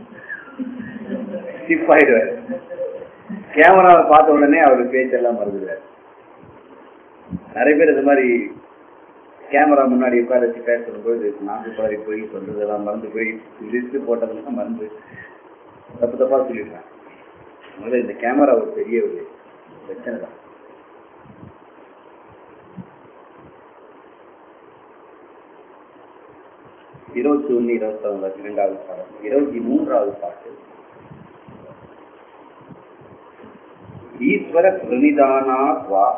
A: ஸ்டிப் ஆயிடுவார் கேமராவை பார்த்த உடனே அவர் பேச்செல்லாம் மறந்துடுவார் நிறைய பேர் இந்த மாதிரி கேமரா முன்னாடி உட்கார வச்சு பேசுற பொழுது நாக்கு பாரி போய் சொல்றதெல்லாம் மறந்து போய் லிஸ்ட் போட்டதெல்லாம் மறந்து தப்பு தப்பா சொல்லிடுறாங்க முதல்ல இந்த கேமரா ஒரு பெரிய ஒரு பிரச்சனை தான் இருபத்தி ஒன்னு இருபத்தி ஒன்பது இரண்டாவது பாடம் இருபத்தி மூன்றாவது பாட்டு ஈஸ்வர பிரணிதானா வா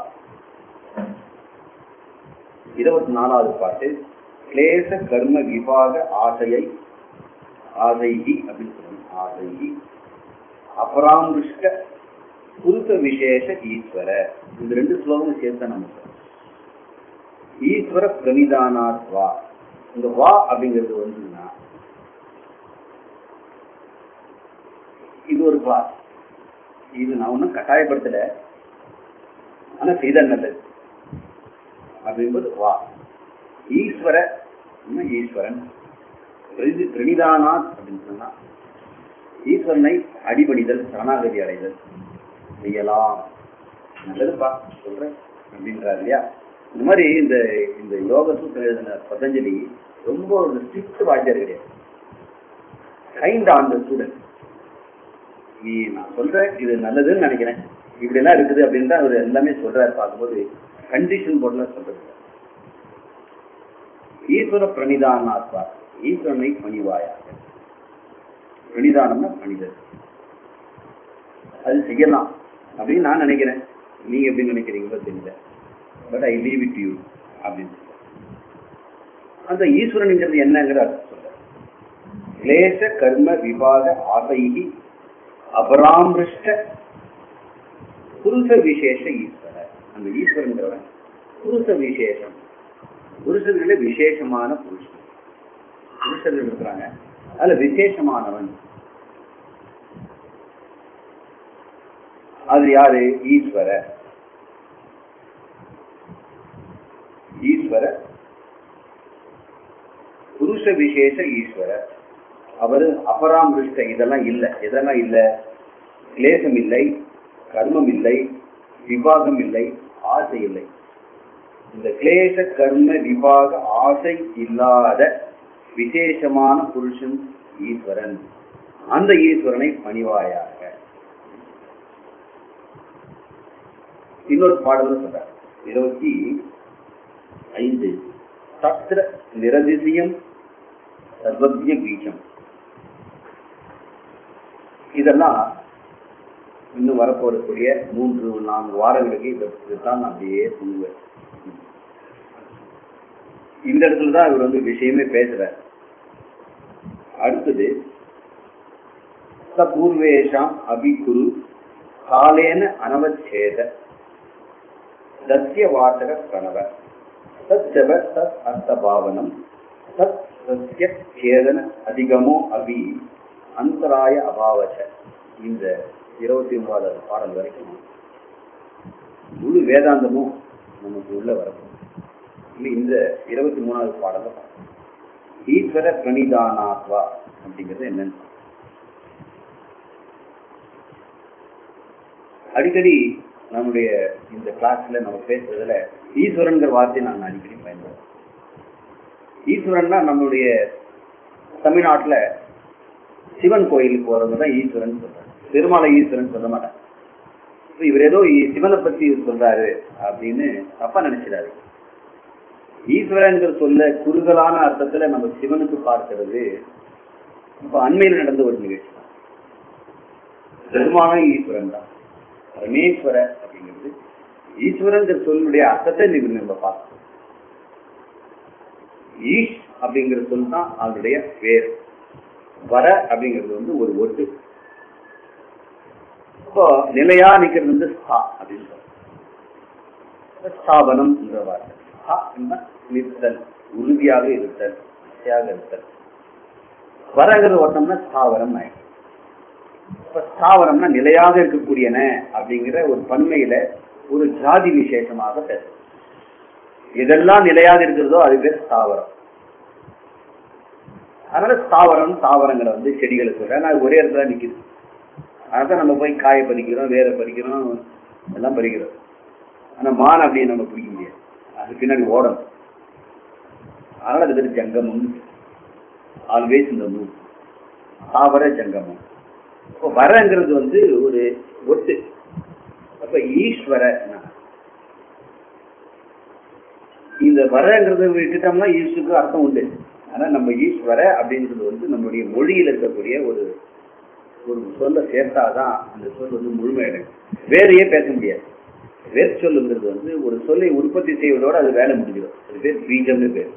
A: இருபத்தி நாலாவது பாட்டு கிளேச கர்ம விபாக ஆசையை ஆசைகி அப்படின்னு சொல்லணும் ஆசைகி அபராமிருஷ்ட புருஷ விசேஷ ஈஸ்வர இந்த ரெண்டு ஸ்லோகமும் சேர்த்து நம்ம சொல்றோம் ஈஸ்வர பிரணிதானாத் வா இந்த வா அப்படிங்கிறது வந்துன்னா இது ஒரு கிளாஸ் இது நான் ஒன்றும் கட்டாயப்படுத்தல ஆனா செய்தல் நல்லது அப்படின்பது வா ஈஸ்வர இன்னும் ஈஸ்வரன் பிரிதி- பிரணிதானாத் அப்படின்னு சொன்னா ஈஸ்வரனை அடிபணிதல் சரணாகதி அடைதல் செய்யலாம் நல்லதுப்பா சொல்றேன் அப்படின்றார் இல்லையா இந்த மாதிரி இந்த இந்த யோக சூத்திரம் எழுதின பதஞ்சலி ரொம்ப ஒரு ஸ்ட்ரிக்ட் வாத்தியார் கிடையாது கைண்ட் ஆன் த ஸ்டூடெண்ட் நீ நான் சொல்றேன் இது நல்லதுன்னு நினைக்கிறேன் இப்படி எல்லாம் இருக்குது அப்படின்னு தான் அவர் எல்லாமே சொல்றாரு பார்க்கும்போது கண்டிஷன் போடல சொல்றது இல்ல. ஈஸ்வர பிரணிதானாத்வா ஈஸ்வரனை பணிவாயாக பிரணிதானம்னா மனிதர் அது செய்யலாம் அப்படின்னு நான் நினைக்கிறேன் நீங்க எப்படி நினைக்கிறீங்களோ தெரியல but I leave it you அப்படின்னு சொல்றார். அந்த ஈஸ்வரனுங்கிறது என்னங்கிற அர்த்தம் சொல்ற கிளேச கர்ம விவாத ஆசைகி அபராமிருஷ்ட புருஷ விசேஷ ஈஸ்வரர் அந்த ஈஸ்வரங்கிறவன் புருஷ விசேஷம் புருஷர்களே விசேஷமான புருஷன் புருஷர்கள் இருக்கிறாங்க அதுல விசேஷமானவன் அது யாரு ஈஸ்வர ஈஸ்வர புருஷ விசேஷ ஈஸ்வர அவரு அபராமிருஷ்ட இதெல்லாம் இல்ல இதெல்லாம் இல்ல கிளேசம் இல்லை கர்மம் இல்லை விவாகம் இல்லை ஆசை இல்லை இந்த கிளேச கர்ம விவாக ஆசை இல்லாத விசேஷமான புருஷன் ஈஸ்வரன் அந்த ஈஸ்வரனை பணிவாயாக இன்னொரு பாடல் சொல்றார் இருபத்தி ஐந்து தத்ர நிரதிசயம் சர்வஜ பீஜம் இதெல்லாம் இன்னும் வரப்போறக்கூடிய மூன்று நான்கு வாரங்களுக்கு இதற்குத்தான் நான் அப்படியே சொல்லுவேன் இந்த இடத்துல தான் இவர் வந்து விஷயமே பேசுறார் அடுத்தது ச பூர்வேஷாம் அபிகுரு காலேன அனவச்சேத சத்திய வாசக பிரணவ தத் ஜப தத் அர்த்த பாவனம் தத் சத்திய சேதன அதிகமோ அபி அந்தராய அபாவச்ச இந்த இருபத்தி ஒன்பதாவது பாடல் வரைக்கும் முழு வேதாந்தமும் நமக்கு உள்ள வரப்போம் இல்லை இந்த இருபத்தி மூணாவது பாடல பார்க்கணும் ஈஸ்வர பிரணிதானாத்வா அப்படிங்கிறது என்னன்னு பார்க்கணும். அடிக்கடி நம்முடைய இந்த கிளாஸ்ல நம்ம பேசுறதுல ஈஸ்வரன்கிற வார்த்தையை நான் அடிக்கடி பயன்படுத்துறேன் ஈஸ்வரன்னா நம்மளுடைய தமிழ்நாட்டுல சிவன் கோயிலுக்கு போறவங்க தான் ஈஸ்வரன் சொல்றாங்க பெருமாளை ஈஸ்வரன் சொல்ல மாட்டாங்க இப்ப இவர் ஏதோ இ- சிவனை பத்தி சொல்றாரு அப்படின்னு தப்பா நினைச்சிடாரு ஈஸ்வரன்கிற சொல்ல குறுகலான அர்த்தத்துல நம்ம சிவனுக்கு பார்க்கிறது இப்ப அண்மையில் நடந்த ஒரு நிகழ்ச்சி தான் பெருமானும் ஈஸ்வரன் தான் பரமேஸ்வர அப்படிங்கிறது ஈஸ்வரன்கிற சொல்லுடைய அர்த்தத்தை நீங்க நம்ம பார்க்கணும் ஈஷ் அப்படிங்கிற சொல் தான் அதனுடைய வேர் வர அப்படிங்கிறது வந்து ஒரு ஒட்டு இப்போ நிலையா நிக்கிறது வந்து ஸ்தா அப்படின்னு சொல்றோம் ஸ்தாபனம் என்ற வார்த்தை ஸ்தா என்ன நிறுத்தல் உறுதியாக இருத்தல் நிச்சயாக இருத்தல் வரங்கிறது ஓட்டம்னா ஸ்தாவரம் ஆயிடும் இப்ப ஸ்தாவரம்னா நிலையாக இருக்கக்கூடியன அப்படிங்கிற ஒரு பன்மையில ஒரு ஜாதி விசேஷமாக பேசும் எதெல்லாம் நிலையாக இருக்கிறதோ அது பேர் ஸ்தாவரம் அதனால ஸ்தாவரம் தாவரங்களை வந்து செடிகளை சொல்றேன் நான் ஒரே இடத்துல நிக்குது அதான் நம்ம போய் காய பறிக்கிறோம் வேற பறிக்கிறோம் எல்லாம் பறிக்கிறோம் ஆனா மான் அப்படி நம்ம பிடிக்க முடியாது அது பின்னாடி ஓடணும் அதனால அது பேர் ஜங்கமம் ஆல்வேஸ் இந்த மூணு தாவர ஜங்கமம் இப்போ வரங்கிறது வந்து ஒரு ஒட்டு அப்ப ஈஸ்வர இந்த வரங்கிறத விட்டுட்டோம்னா ஈஸ்வருக்கு அர்த்தம் உண்டு ஆனா நம்ம ஈஸ்வர அப்படிங்கிறது வந்து நம்மளுடைய மொழியில் இருக்கக்கூடிய ஒரு ஒரு சொல்ல சேர்த்தாதான் அந்த சொல் வந்து முழுமையடையும் வேறையே பேச முடியாது வேர் சொல்லுங்கிறது வந்து ஒரு சொல்லை உற்பத்தி செய்வதோட அது வேலை முடிஞ்சிடும் அது பேர் பீஜம்னு பேர்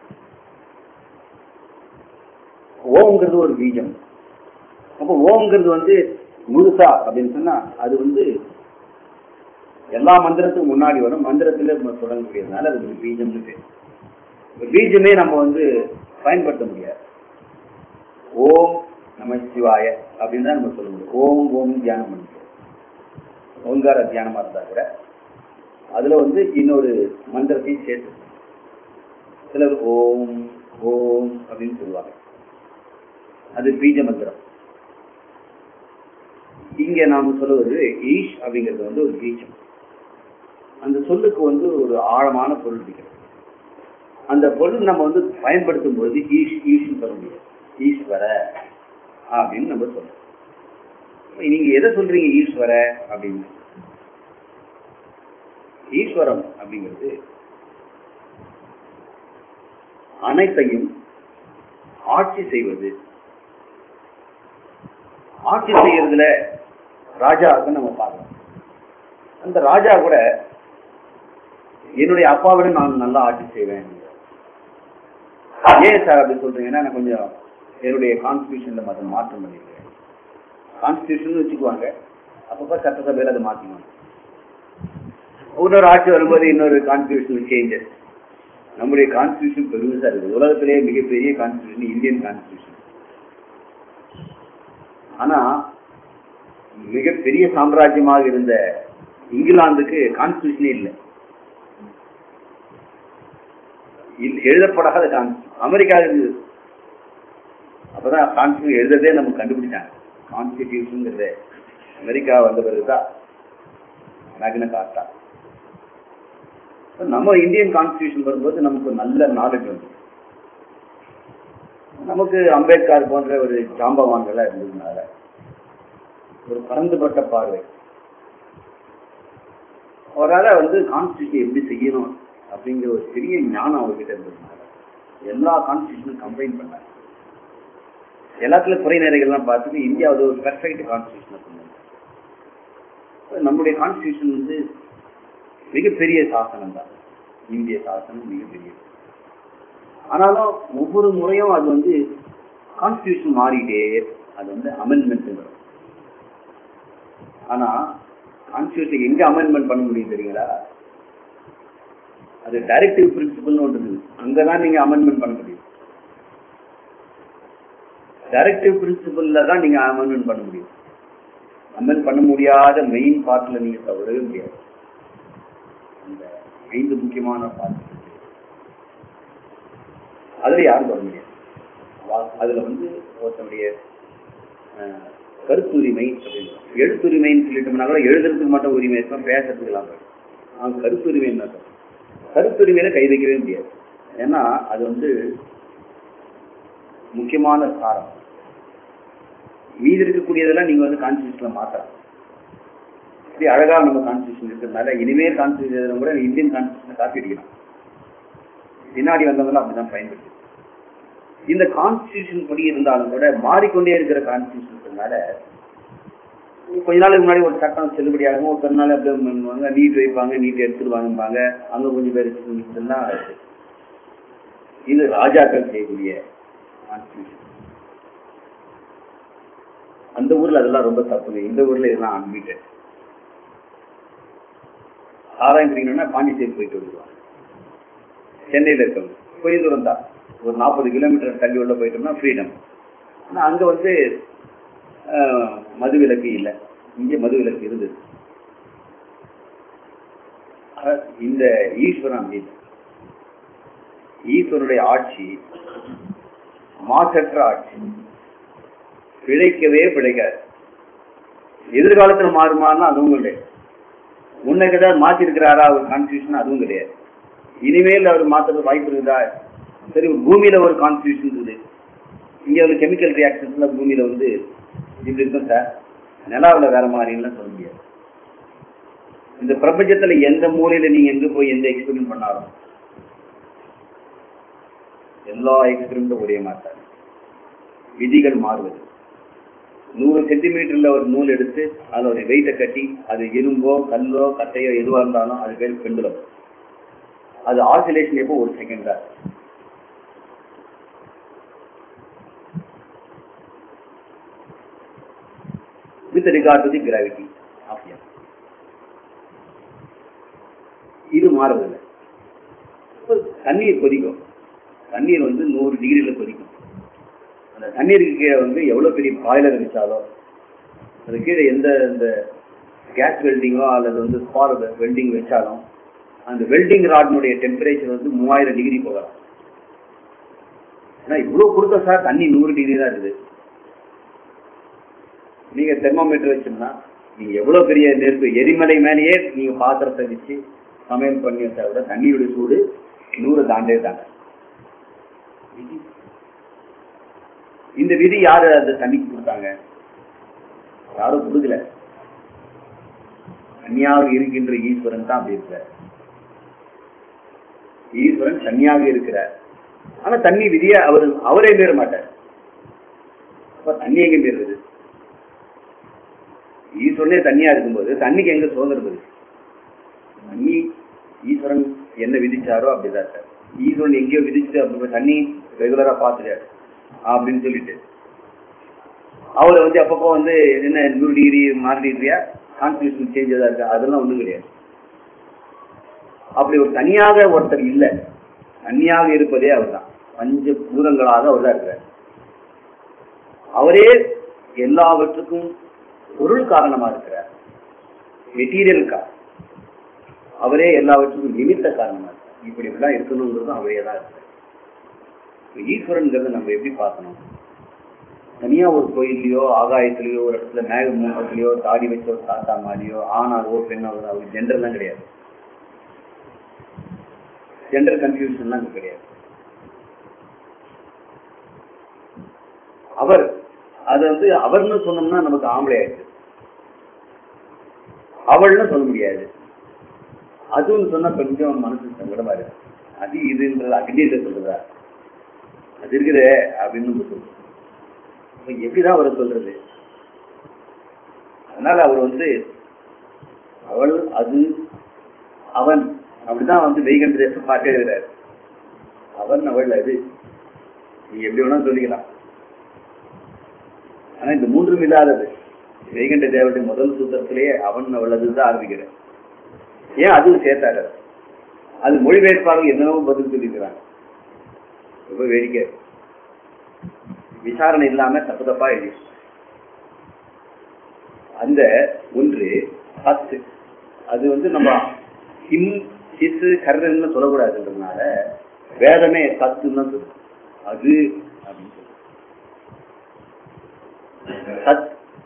A: ஓம்ங்கிறது ஒரு பீஜம் அப்போ ஓம்ங்கிறது வந்து முழுசா அப்படின்னு சொன்னா அது வந்து எல்லா மந்திரத்துக்கும் முன்னாடி வரும் மந்திரத்துல நம்ம தொடங்கக்கூடியதுனால அது ஒரு பீஜம்னு பேர் இப்ப பீஜமே நம்ம வந்து பயன்படுத்த முடியாது ஓம் நம சிவாய அப்படின்னு தான் நம்ம சொல்ல முடியும் ஓம் ஓம் தியானம் பண்ணிக்கிறோம் ஓங்கார தியானமா இருந்தா கூட அதுல வந்து இன்னொரு மந்திரத்தையும் சேர்த்து சிலர் ஓம் ஓம் அப்படின்னு சொல்லுவாங்க அது பீஜ மந்திரம் இங்க நாம சொல்லுவது ஈஷ் அப்படிங்கிறது வந்து ஒரு பீஜம் அந்த சொல்லுக்கு வந்து ஒரு ஆழமான பொருள் இருக்கிறது அந்த பொருள் நம்ம வந்து பயன்படுத்தும் பொழுது ஈஷ் ஈஷ்னு சொல்ல முடியாது ஈஸ்வர அப்படின்னு நம்ம சொல்றோம் இப்ப நீங்க எதை சொல்றீங்க ஈஸ்வர அப்படின்னு ஈஸ்வரம் அப்படிங்கிறது அனைத்தையும் ஆட்சி செய்வது ஆட்சி செய்யறதுல ராஜாவுக்கு நம்ம பார்க்கலாம் அந்த ராஜா கூட என்னுடைய அப்பாவிட நான் நல்லா ஆட்சி செய்வேன் ஏன் சார் அப்படி சொல்றீங்கன்னா நான் கொஞ்சம் என்னுடைய கான்ஸ்டியூஷன்ல மற்ற மாற்றம் பண்ணிருக்கேன் கான்ஸ்டியூஷன் வச்சுக்குவாங்க அப்பப்ப சட்டசபையில் அதை மாத்திக்குவாங்க இன்னொரு ஆட்சி வரும்போது இன்னொரு கான்ஸ்டியூஷன் சேஞ்சஸ் நம்முடைய கான்ஸ்டியூஷன் பெருசா இருக்குது உலகத்திலேயே மிகப்பெரிய கான்ஸ்டியூஷன் இந்தியன் கான்ஸ்டியூஷன் ஆனா மிகப்பெரிய சாம்ராஜ்யமாக இருந்த இங்கிலாந்துக்கு கான்ஸ்டியூஷனே இல்லை இல்ல- எழுதப்படாத கான்ஸ்டியூஷன் அமெரிக்கா இருந்தது அப்பதான் கான்ஸ்டியூஷன் எழுதுறதே நம்ம கண்டுபிடிச்சாங்க கான்ஸ்டிடியூஷன் அமெரிக்கா வந்த பிறகுதான் மேக்ன கார்ட்டா இப்ப நம்ம இந்தியன் கான்ஸ்டியூஷன் வரும்போது நமக்கு நல்ல நாலேஜ் வந்து நமக்கு அம்பேத்கர் போன்ற ஒரு ஜாம்பவான்களா இருந்ததுனால ஒரு பரந்துபட்ட பார்வை அவரால் வந்து கான்ஸ்டியூஷன் எப்படி செய்யணும் அப்படிங்கிற ஒரு பெரிய ஞானம் அவர்கிட்ட இருந்ததுனால எல்லா கான்ஸ்டியூஷனும் கம்பைன் பண்ணாங்க எல்லாத்துல குறை நிறைகள்லாம் பார்த்துட்டு இந்தியா அது ஒரு பெர்ஃபெக்ட் கான்ஸ்டியூஷனை கொண்டு வந்தாங்க. நம்முடைய கான்ஸ்டியூஷன் வந்து மிகப்பெரிய சாசனம் தான் இந்திய சாசனம் மிகப்பெரியது ஆனாலும் ஒவ்வொரு முறையும் அது வந்து கான்ஸ்டியூஷன் மாறிட்டே இருக்கு. அது வந்து அமெண்ட்மெண்ட் ஆனா கான்ஸ்டியூஷன் எங்க அமெண்ட்மெண்ட் பண்ண முடியும் தெரியுங்களா அது டைரக்டிவ் பிரின்சிபல்னு ஒன்று இருக்குது அங்கதான் நீங்க அமெண்ட்மெண்ட் பண்ண முடியும் டைரக்டிவ் பிரின்சிபல்ல தான் நீங்க அமெண்ட்மெண்ட் பண்ண முடியும் அமெண்ட் பண்ண முடியாத மெயின் பார்ட்ல நீங்க தவறவே முடியாது அந்த ஐந்து முக்கியமான பார்ட் அதுல யாரும் தொட முடியாது வா- அதுல வந்து ஒருத்தனுடைய அஹ், கருத்துரிமை அப்படின்னு எழுத்துரிமைன்னு சொல்லிட்டோம்னா கூட எழுதுறதுக்கு மட்டும் உரிமை இருக்கும் பேசுறதுக்கு இல்லாம இருக்கும். ஆனா கருத்துரிமை என்ன சொல்றது? கருத்துரிமையில கை வைக்கவே முடியாது ஏன்னா அது வந்து முக்கியமான சாரம் மீதி இருக்கக்கூடியதெல்லாம் நீங்க வந்து கான்ஸ்டியூஷன்ல மாத்தலாம் இப்படி அழகா நம்ம கான்ஸ்டியூஷன் இருக்கிறதுனால இனிமேல் கான்ஸ்டியூஷன் எழுதுறவங்க கூட இந்தியன் கான்ஸ்டியூஷனை காப்பி அடிக்கலாம் பின்னாடி வந்தவங்க அப்படிதான் பயன்படுது இந்த கான்ஸ்டியூஷன் படி இருந்தாலும் கூட மாறிக்கொண்டே இருக்கிற கான்ஸ்டியூஷன்றதுனால கொஞ்ச நாளுக்கு முன்னாடி ஒரு சட்டம் செல்லுபடியாகும் ஒரு கொஞ்ச நாள் அப்படியே பண்ணுவாங்க நீட் வைப்பாங்க நீட் எடுத்துருவாங்கம்பாங்க அங்க கொஞ்சம் பேர் இதெல்லாம் இருக்கு. இது ராஜாக்கள் செய்யக்கூடிய கான்ஸ்டியூஷன் அந்த ஊர்ல அதெல்லாம் ரொம்ப தப்புங்க இந்த ஊர்ல இதெல்லாம் அன்மீட்டட் ஆதாயம் பிடிக்கணும்னா பாண்டிச்சேரி போயிட்டு வந்துருவாங்க சென்னையில இருக்கவங்க கொஞ்சம் தூரம் தான் ஒரு நாற்பது கிலோமீட்டர் தள்ளி உள்ள போயிட்டோம்னா ஃப்ரீடம் ஆனா அங்க வந்து ஆஹ், மது விலக்கு இல்லை இங்கே மது விலக்கு இருந்தது ஆனா, இந்த ஈஸ்வரன் அப்படி இல்லை. ஈஸ்வரனுடைய ஆட்சி மாசற்ற ஆட்சி பிழைக்கவே பிழைக்காது எதிர்காலத்துல மாறுமான்னா அதுவும் கிடையாது முன்னைக்கு ஏதாவது மாத்தி இருக்கிறாரா அவர் கான்ஸ்டியூஷன் அதுவும் கிடையாது இனிமேல் அவர் மாத்துறது வாய்ப்பு இருக்குதா சரி பூமியில ஒரு கான்ஸ்டியூஷன் இருக்குது இங்க ஒரு கெமிக்கல் ரியாக்ஷன்ஸ்ல பூமியில வந்து இப்படி இருக்கும் சார் நிலாவுல வேற மாதிரிலாம் சொல்ல முடியாது இந்த பிரபஞ்சத்துல எந்த மூலையில நீங்க எங்க போய் எந்த எக்ஸ்பெரிமெண்ட் பண்ணாலும் எல்லா எக்ஸ்பெரிமெண்ட்டும் ஒரே மாதிரி தான். விதிகள் மாறுவது நூறு சென்டிமீட்டர்ல ஒரு நூல் எடுத்து அதோட வெயிட்டை கட்டி அது இரும்போ கல்லோ கட்டையோ எதுவா இருந்தாலும் அது பேர் பெண்டுலம் அது ஆசிலேஷன் எப்போ ஒரு செகண்ட் தான் with regard to the gravity of earth இது மாறுதில்லை இப்ப தண்ணீர் கொதிக்கும் தண்ணீர் வந்து நூறு டிகிரியில கொதிக்கும் அந்த தண்ணீருக்கு கீழே வந்து எவ்வளவு பெரிய பாய்லர் வச்சாலும் அது கீழே எந்த இந்த கேஸ் வெல்டிங்கோ அல்லது வந்து ஸ்பார் வெல்டிங் வச்சாலும் அந்த வெல்டிங் ராட்னுடைய டெம்பரேச்சர் வந்து மூவாயிரம் டிகிரி போகலாம் ஏன்னா இவ்வளவு கொடுத்த சார் தண்ணி நூறு டிகிரி தான் இருக்குது நீங்க தெர்மோமீட்டர் வச்சோம்னா நீங்க எவ்வளவு பெரிய நெருப்பு எரிமலை மேலேயே நீங்க பாத்திரத்தை வச்சு சமையல் பண்ணி வச்சா கூட தண்ணியோட சூடு நூறு தாண்டே தாங்க இந்த விதி யாரு அந்த தண்ணிக்கு கொடுத்தாங்க யாரும் கொடுக்கல தனியாக இருக்கின்ற ஈஸ்வரன் தான் அப்படி இருக்கிறார் ஈஸ்வரன் தனியாக இருக்கிறார் ஆனா தண்ணி விதிய அவர் அவரே மீற மாட்டார் அப்ப தண்ணி எங்க மீறுறது ஈஸ்வரனே தண்ணியா இருக்கும்போது தண்ணிக்கு எங்க சுதந்திரம் இருக்கு தண்ணி ஈஸ்வரன் என்ன விதிச்சாரோ அப்படிதான் இருக்காரு ஈஸ்வரன் எங்கேயோ விதிச்சு அப்படி தண்ணி ரெகுலரா பார்த்துட்டாரு அப்படின்னு சொல்லிட்டு அவரை வந்து அப்பப்போ வந்து என்ன நூறு டிகிரி மாறு டிகிரியா கான்ஸ்டியூஷன் சேஞ்ச் ஏதாவது இருக்கா அதெல்லாம் ஒண்ணும் கிடையாது அப்படி ஒரு தனியாக ஒருத்தர் இல்லை தனியாக இருப்பதே அவர்தான் பஞ்ச பூதங்களாக அவர் தான் இருக்கிறார் அவரே எல்லாவற்றுக்கும் பொருள் காரணமா இருக்கிறார் மெட்டீரியல் காரணம் அவரே எல்லாவற்றுக்கும் நிமித்த காரணமா இருக்கார் இப்படி எல்லாம் இருக்கணுங்கிறதும் அவரே தான் இருக்கிறார் இப்ப ஈஸ்வரன்கிறத நம்ம எப்படி பார்க்கணும் தனியா ஒரு கோயில்லையோ ஆகாயத்திலேயோ ஒரு இடத்துல மேக மூகத்திலேயோ தாடி வச்ச ஒரு தாத்தா மாதிரியோ ஆணாவோ பெண்ணாவோ அவர் ஜெண்டர்லாம் கிடையாது ஜெண்டர் கன்ஃபியூஷன்லாம் அங்க கிடையாது அவர் அது வந்து அவர்னு சொன்னோம்னா நமக்கு ஆம்பளை ஆயிடுச்சு அவள்னு சொல்ல முடியாது அதுன்னு சொன்னா கொஞ்சம் மனசு சங்கடமா இருக்கு அது இதுன்றது அக்னியில சொல்றதா அது இருக்குதே அப்படின்னு சொல்லுது அப்ப எப்படிதான் அவரை சொல்றது அதனால அவர் வந்து அவள் அது அவன் அப்படிதான் வந்து வெய்கண்ட தேசம் பாட்டே எழுதுறாரு அவன் அவள் அது நீ எப்படி வேணா சொல்லிக்கலாம் ஆனா இந்த மூன்றும் இல்லாதது வெய்கண்ட தேவனுடைய முதல் சூத்திரத்திலேயே அவன் அவள் அதுதான் ஆரம்பிக்கிறேன் ஏன் அதுவும் சேர்த்தாரு அது மொழிபெயர்ப்பாளர்கள் என்னென்னவோ பதில் சொல்லியிருக்கிறாங்க ரொம்ப வேடிக்கை விசாரணை இல்லாம தப்பு தப்பா எழுதி அந்த ஒன்று பத்து அது வந்து நம்ம ஹிம் சிசு கர்றன்னு சொல்லக்கூடாதுன்றதுனால வேதமே சத்துன்னு தான் சொல்லும் அது அப்படின்னு சொல்லும் சத்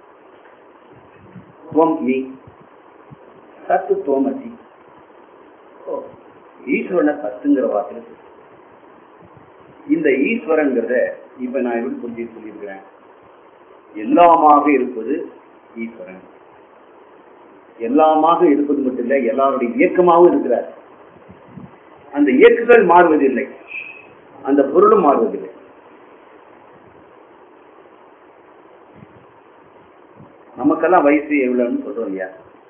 A: துவம் மீ சத்து தோமசி ஓ, ஈஸ்வரனை சத்துங்கிற வார்த்தை சொல்லு. இந்த ஈஸ்வரங்கிறத இப்ப நான் எப்படி புரிஞ்சு சொல்லியிருக்கிறேன் எல்லாமாக இருப்பது ஈஸ்வரன் எல்லாமாக இருப்பது மட்டும் இல்ல எல்லாருடைய இயக்கமாகவும் இருக்கிறார் அந்த இயக்குகள் மாறுவதில்லை அந்த பொருளும் மாறுவதில்லை நமக்கெல்லாம் வயசு எவ்வளவுன்னு சொல்றோம் இல்லையா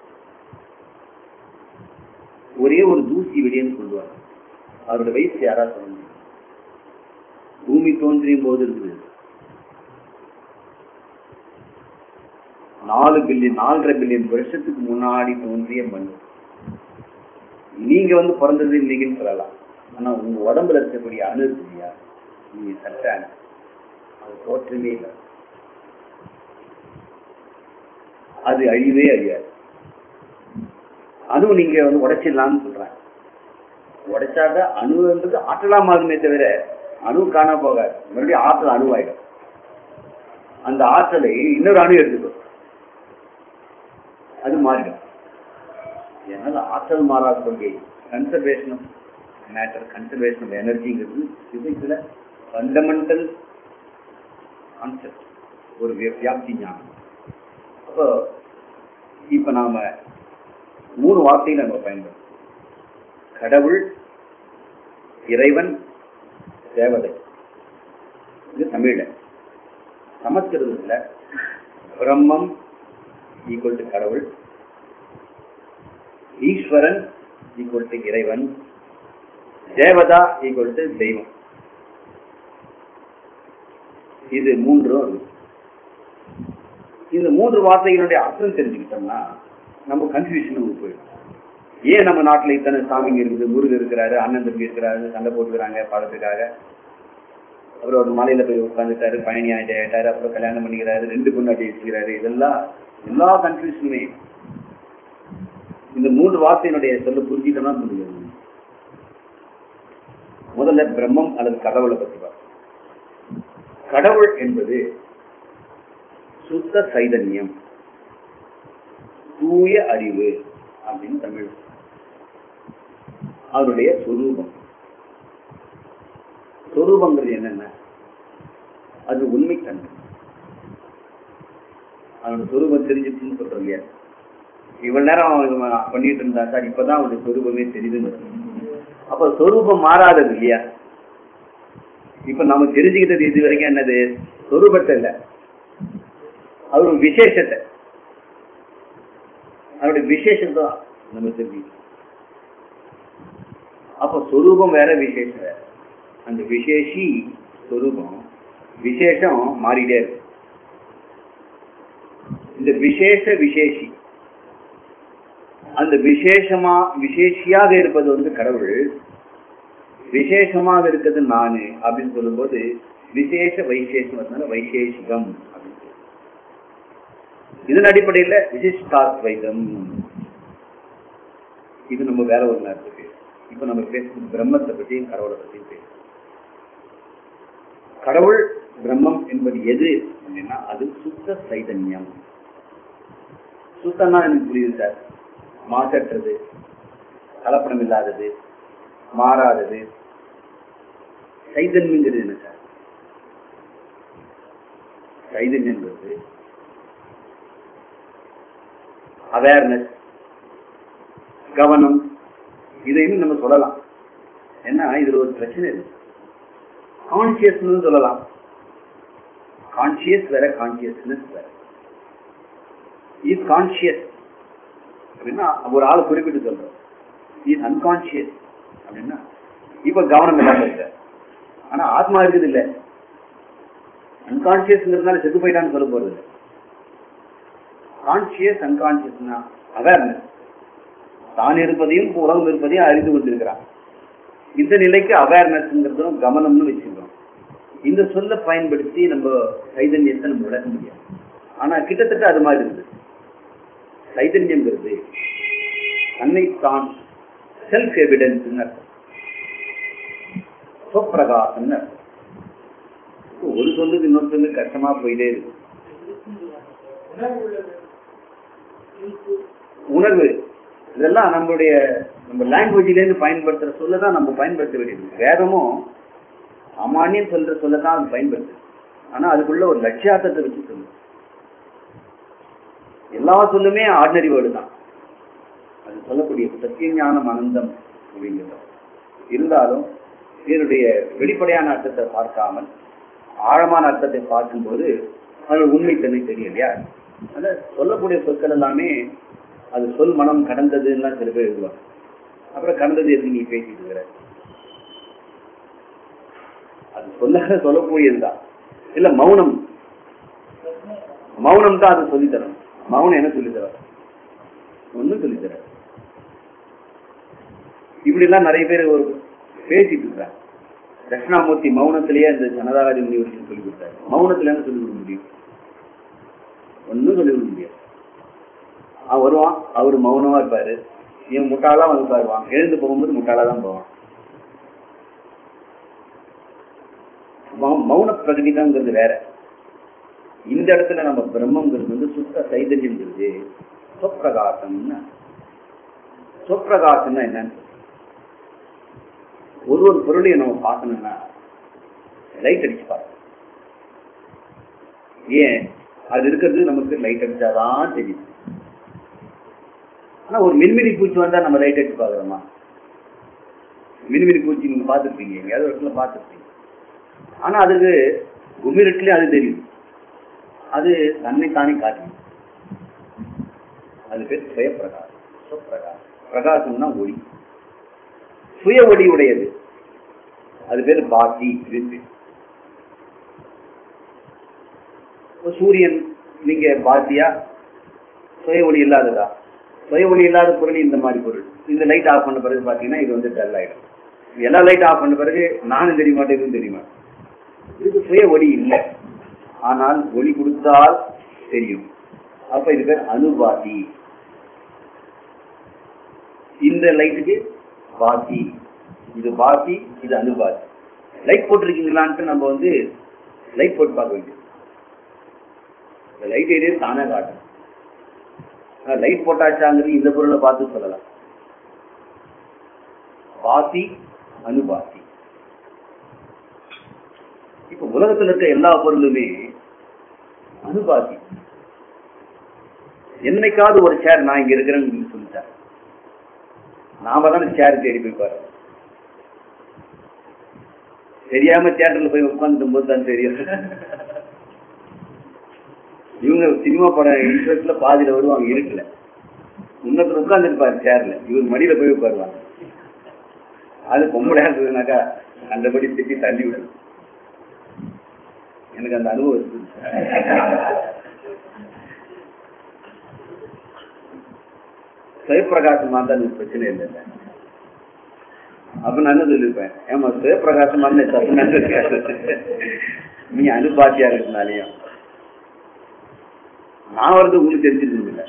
A: ஒரே ஒரு தூசி வெளியேன்னு சொல்லுவாங்க அவரோட வயசு யாரா சொல்ல முடியும் பூமி தோன்றியும் போது இருக்குது நாலு பில்லியன் நாலரை பில்லியன் வருஷத்துக்கு முன்னாடி தோன்றிய மண் நீங்க வந்து பிறந்தது இன்னைக்குன்னு சொல்லலாம் ஆனா உங்க உடம்புல இருக்கக்கூடிய அணு இருக்கு இல்லையா நீங்க சட்ட அணு அது தோற்றமே இல்லை அது அழிவே அழியாது அதுவும் நீங்க வந்து உடைச்சிடலாம்னு சொல்றாங்க உடைச்சாக்க அணுன்றது ஆற்றலா மாறுமே தவிர அணு காண போகாது மறுபடியும் ஆற்றல் அணுவாயிடும் அந்த ஆற்றலை இன்னொரு அணு எடுத்துக்கும் அது மாறிடும் ஏன்னா ஆற்றல் மாறாத கொள்கை conservation of matter conservation of எனர்ஜிங்கிறது பிசிக்ஸ்ல ஃபண்டமெண்டல் கான்செப்ட் ஒரு வியா- வியாப்தி ஞானம் அப்போ இப்ப நாம மூணு வார்த்தையை நம்ம பயன்படுத்தும் கடவுள் இறைவன் தேவதை இது தமிழ்ல சமஸ்கிருதத்துல பிரம்மம் ஈக்குவல் டு கடவுள் ஈஸ்வரன் ஈக்குவல் டு இறைவன் தேவதா ஈக்குவல் டு தெய்வம் இது மூன்றும் இருக்கு. இந்த மூன்று வார்த்தைகளுடைய அர்த்தம் தெரிஞ்சுக்கிட்டோம்னா நம்ம கன்ஃபியூஷன் நமக்கு போயிடும் ஏன் நம்ம நாட்டுல இத்தனை சாமிங்க இருக்குது முருகர் இருக்கிறாரு அண்ணன் தம்பி இருக்கிறாரு சண்டை போட்டுக்கிறாங்க பழத்துக்காக அப்புறம் ஒரு மலையில போய் உட்காந்துட்டாரு பயணி ஆயிட்டு ஆயிட்டாரு அப்புறம் கல்யாணம் பண்ணிக்கிறாரு ரெண்டு பொண்ணாட்டி வச்சுக்கிறாரு இதெல்லாம் எல்லா கன்ஃபியூஷனுமே இந்த மூன்று வார்த்தையினுடைய சொல்ல புரிஞ்சுட்டோம்னா புரிஞ்சுக்கணும் முதல்ல பிரம்மம் அல்லது கடவுளை பத்தி பார்ப்போம் கடவுள் என்பது சுத்த சைதன்யம் தூய அறிவு அப்படின்னு தமிழ் அவருடைய சொரூபம் சொரூபங்கிறது என்னென்ன அது உண்மைத்தன்மை அவனோட சொரூபம் தெரிஞ்சிச்சுன்னு சொல்றோம் இல்லையா இவ்வளவு நேரம் அவன் பண்ணிட்டு இருந்தா சார் இப்பதான் அவனுடைய சொரூபமே தெரியுதுன்னு அப்ப சொரூபம் மாறாதது இல்லையா இப்ப நம்ம தெரிஞ்சுக்கிட்டது இது வரைக்கும் என்னது சொரூபத்தை இல்ல அவர் ஒரு விசேஷத்தை அவருடைய விசேஷம் தான் நம்ம தெரிஞ்சுக்கணும் அப்போ சொரூபம் வேற விசேஷம் வேற அந்த விசேஷி சொரூபம் விசேஷம் மாறிட்டே இருக்கு இந்த விசேஷ விசேஷி அந்த விசேஷமா விசேஷியாக இருப்பது வந்து கடவுள் விசேஷமாக இருக்கிறது நானு அப்படின்னு சொல்லும்போது விசேஷ வைசேஷம் வந்தனால வைசேஷிகம் அப்படின்னு சொல்லுவோம். இதன் அடிப்படையில விசிஷ்டாத்வைதம் இது நம்ம வேற ஒரு நேரத்துக்கு இப்ப நம்ம பேசுறது பிரம்மத்தை பற்றியும் கடவுளை பற்றியும் பேசுறோம் கடவுள் பிரம்மம் என்பது எது அப்படின்னா அது சுத்த சைதன்யம் சுத்தம்னா எனக்கு புரியுது சார் மாசற்றது கலப்படம் இல்லாதது மாறாதது சைதன்யங்கிறது என்ன சார் சைதன்யங்கிறது அவேர்னஸ் கவனம் இதையும் நம்ம சொல்லலாம் ஏன்னா இதுல ஒரு பிரச்சனை இருக்கு கான்சியஸ்னு சொல்லலாம் கான்சியஸ் வேற கான்சியஸ்னஸ் வேற இஸ் கான்சியஸ் அப்படின்னா ஒரு ஆளை குறிப்பிட்டு சொல்றோம் இஸ் அன்கான்சியஸ் அப்படின்னா இப்ப கவனம் இல்லாம இருக்க ஆனா ஆத்மா இருக்குது இல்ல அன்கான்சியஸ்ங்கிறதுனால செத்து போயிட்டான்னு சொல்ல போறது இல்லை கான்சியஸ் அன்கான்சியஸ்னா அவேர்னஸ் தான் இருப்பதையும் உலகம் இருப்பதையும் அறிந்து கொண்டிருக்கிறான் இந்த நிலைக்கு அவேர்னஸ்ங்கிறதும் கவனம்னு வச்சுக்கிறோம் இந்த சொல்ல பயன்படுத்தி நம்ம சைதன்யத்தை நம்ம விளக்க முடியாது ஆனா கிட்டத்தட்ட அது மாதிரி இருக்குது சைதன்யங்கிறது தன்னைத்தான் செல்ஃப் எவிடன்ஸ் அர்த்தம் சொப்பிரகாசம்னு அர்த்தம் இப்போ ஒரு சொல்லுக்கு இன்னொரு சொல்லுக்கு கஷ்டமா போயிட்டே இருக்கு
B: உணர்வு உள்ளது
A: உணர்வு இதெல்லாம் நம்மளுடைய நம்ம லாங்குவேஜ்ல இருந்து பயன்படுத்துற சொல்ல தான் நம்ம பயன்படுத்த வேண்டியது வேதமும் சாமானியம் சொல்ற சொல்ல தான் அது பயன்படுத்து ஆனா அதுக்குள்ள ஒரு லட்சியார்த்தத்தை வச்சு சொல்லு எல்லா சொல்லுமே ஆர்டினரி வேர்டு தான் அது சொல்லக்கூடிய சத்தியஞானம் அனந்தம் அப்படிங்கிறது இருந்தாலும் இதனுடைய வெளிப்படையான அர்த்தத்தை பார்க்காமல் ஆழமான அர்த்தத்தை பார்க்கும்போது அது உண்மைத்தன்மை தெரியும் இல்லையா அதனால சொல்லக்கூடிய சொற்கள் எல்லாமே அது சொல் மனம் கடந்ததுன்னா சில பேர் எழுதுவாங்க அப்புறம் கடந்தது எதுக்கு நீ பேசிட்டு இருக்கிற அது சொல்ல சொல்லக்கூடியதுதான் இல்ல மௌனம் மௌனம் தான் அது சொல்லி தரணும் மௌனம் என்ன சொல்லி தர ஒன்னும் சொல்லி தர இப்படி எல்லாம் நிறைய பேர் ஒரு பேசிட்டு இருக்கிறாங்க தட்சிணாமூர்த்தி மௌனத்திலேயே இந்த ஜனதாதி யூனிவர்சிட்டி சொல்லி கொடுத்தாரு மௌனத்துல என்ன சொல்லி கொடுக்க முடியும் ஒன்னும் சொல்லி கொடுக்க முடியாது அவன் வருவான் அவர் மௌனமா இருப்பாரு இவன் முட்டாளா வந்து உட்காருவான் எழுந்து போகும்போது முட்டாளா தான் போவான் மௌ- மௌன பிரகடிதங்கிறது வேற இந்த இடத்துல நம்ம பிரம்மங்கிறது வந்து சுத்த சைதன்யங்கிறது சொப்பிரகாசம்னு சொப்பிரகாசம்னா என்னன்னு ஒரு ஒரு பொருளையும் நம்ம பார்க்கணும்னா லைட் அடிச்சு பார்க்கணும் ஏன் அது இருக்கிறது நமக்கு லைட் அடிச்சாதான் தெரியுது ஆனா ஒரு மின்மினி பூச்சி வந்தா நம்ம லைட் அடிச்சு பாக்குறோமா மின்மினி பூச்சி நீங்க பார்த்துருப்பீங்க எங்கேயாவது ஒரு இடத்துல பார்த்துருப்பீங்க ஆனா அதுக்கு குமிரட்லயே அது தெரியும் அது தன்னை தானே காட்டும் அது பேர் சுயப்பிரகாசம் சுப்பிரகாசம் பிரகாசம்னா ஒளி சுய ஒளி உடையது அது பேர் பாத்தி அப்படின்னு பேர். இப்ப சூரியன் நீங்க பாத்தியா சுய ஒளி இல்லாததா சுய ஒளி இல்லாத பொருள் இந்த மாதிரி பொருள் இந்த லைட் ஆஃப் பண்ண பிறகு பாத்தீங்கன்னா இது வந்து டல் ஆயிடும் எல்லா லைட் ஆஃப் பண்ண பிறகு நானும் தெரிய மாட்டேன் இதுவும் தெரிய மாட்டேன் இதுக்கு சுய ஒளி இல்லை ஆனால் ஒளி கொடுத்தால் தெரியும் அப்ப இது பேர் அனுபாதி இந்த லைட்டுக்கு பாத்தி இது பாத்தி இது அனுபாதி லைட் போட்டிருக்கீங்களான்ட்டு நம்ம வந்து லைட் போட்டு பார்க்க வேண்டியது இந்த லைட் ஏரியா தானே காட்டும் லைட் போட்டாச்சாங்கிறது இந்த பொருளை பார்த்து சொல்லலாம் பாத்தி அனுபாத்தி இப்ப உலகத்துல இருக்க எல்லா பொருளுமே அனுபாதி என்னைக்காவது ஒரு சேர் நான் இங்க இருக்கிறேன்னு சொல்லி சொல்லிட்டார் நாம தானே சேர் தேடி போய் பாரு தெரியாம தியேட்டர்ல போய் உட்காந்துடும் போது தான் தெரியும் இவங்க சினிமா படம் இன்ட்ரெஸ்ட்ல பாதியில வருவாங்க இருக்குல்ல இன்னொருத்தர் உட்கார்ந்து இருப்பாரு சேர்ல இவர் மடியில போய் உட்காருவாங்க அது பொம்பளையா இருந்ததுனாக்கா அந்தபடி திட்டி தள்ளி விடணும் எனக்கு அந்த அனுபவம் இருக்கு சுயப்பிரகாசமா இருந்தா எனக்கு பிரச்சனை இல்லை அப்ப நான் என்ன சொல்லிருப்பேன் ஏமா சுயப்பிரகாசமா இருந்தா தப்பு நடந்திருக்காது நீ அனுபாத்தியா இருக்கிறதுனாலையும் நான் வந்து உங்களுக்கு தெரிஞ்சிருக்கணும் இல்லை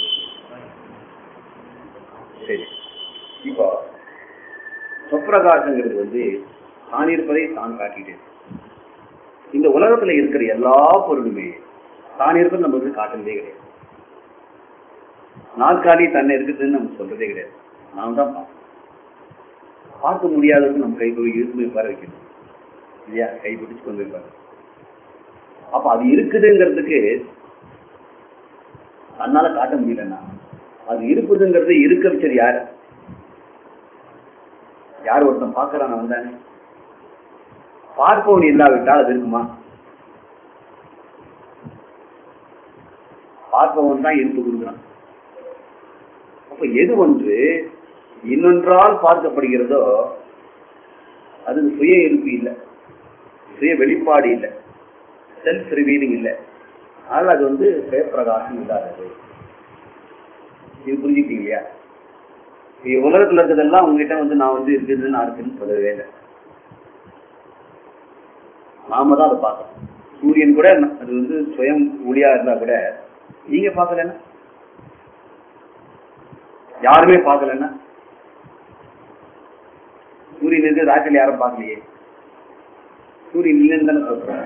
A: சரி இப்போ சொப்பிரகாசங்கிறது வந்து தான் இருப்பதை தான் காட்டிட்டு இந்த உலகத்துல இருக்கிற எல்லா பொருளுமே தான் இருப்பது நம்ம வந்து காட்டுறதே கிடையாது நாற்காலி தன்னை இருக்குதுன்னு நம்ம சொல்றதே கிடையாது நாம் தான் பார்க்கணும் பார்க்க முடியாதது நம்ம கை போய் இருந்து உட்கார வைக்கணும் இல்லையா கை பிடிச்சு கொண்டு இருப்பாரு அப்ப அது இருக்குதுங்கிறதுக்கு தன்னால காட்ட முடியலன்னா அது இருக்குதுங்கிறது இருக்க வச்சது யாரு யார் ஒருத்தன் பார்க்கறான் வந்தானே பார்ப்பவன் இல்லாவிட்டால் அது இருக்குமா பார்ப்பவன் தான் இருப்பு கொடுக்குறான் அப்ப எது ஒன்று இன்னொன்றால் பார்க்கப்படுகிறதோ அது சுய இருப்பு இல்லை சுய வெளிப்பாடு இல்லை செல்ஃப் ரிவீலிங் இல்லை அதனால அது வந்து சுயப்பிரகாசம் இல்லாதது இது புரிஞ்சுக்கிட்டீங்க இல்லையா இ- உலகத்துல இருக்கிறதெல்லாம் உங்ககிட்ட வந்து நான் வந்து இருக்குதுன்னு நான் இருக்குன்னு சொல்லவே இல்லை நாம தான் அதை பார்க்கணும் சூரியன் கூட அது வந்து சுயம் ஒளியா இருந்தா கூட நீங்க பார்க்கலன்னா யாருமே பார்க்கலன்னா சூரியன் இருக்கு ராத்திரி யாரும் பார்க்கலையே சூரியன் இல்லைன்னு தானே சொல்றாங்க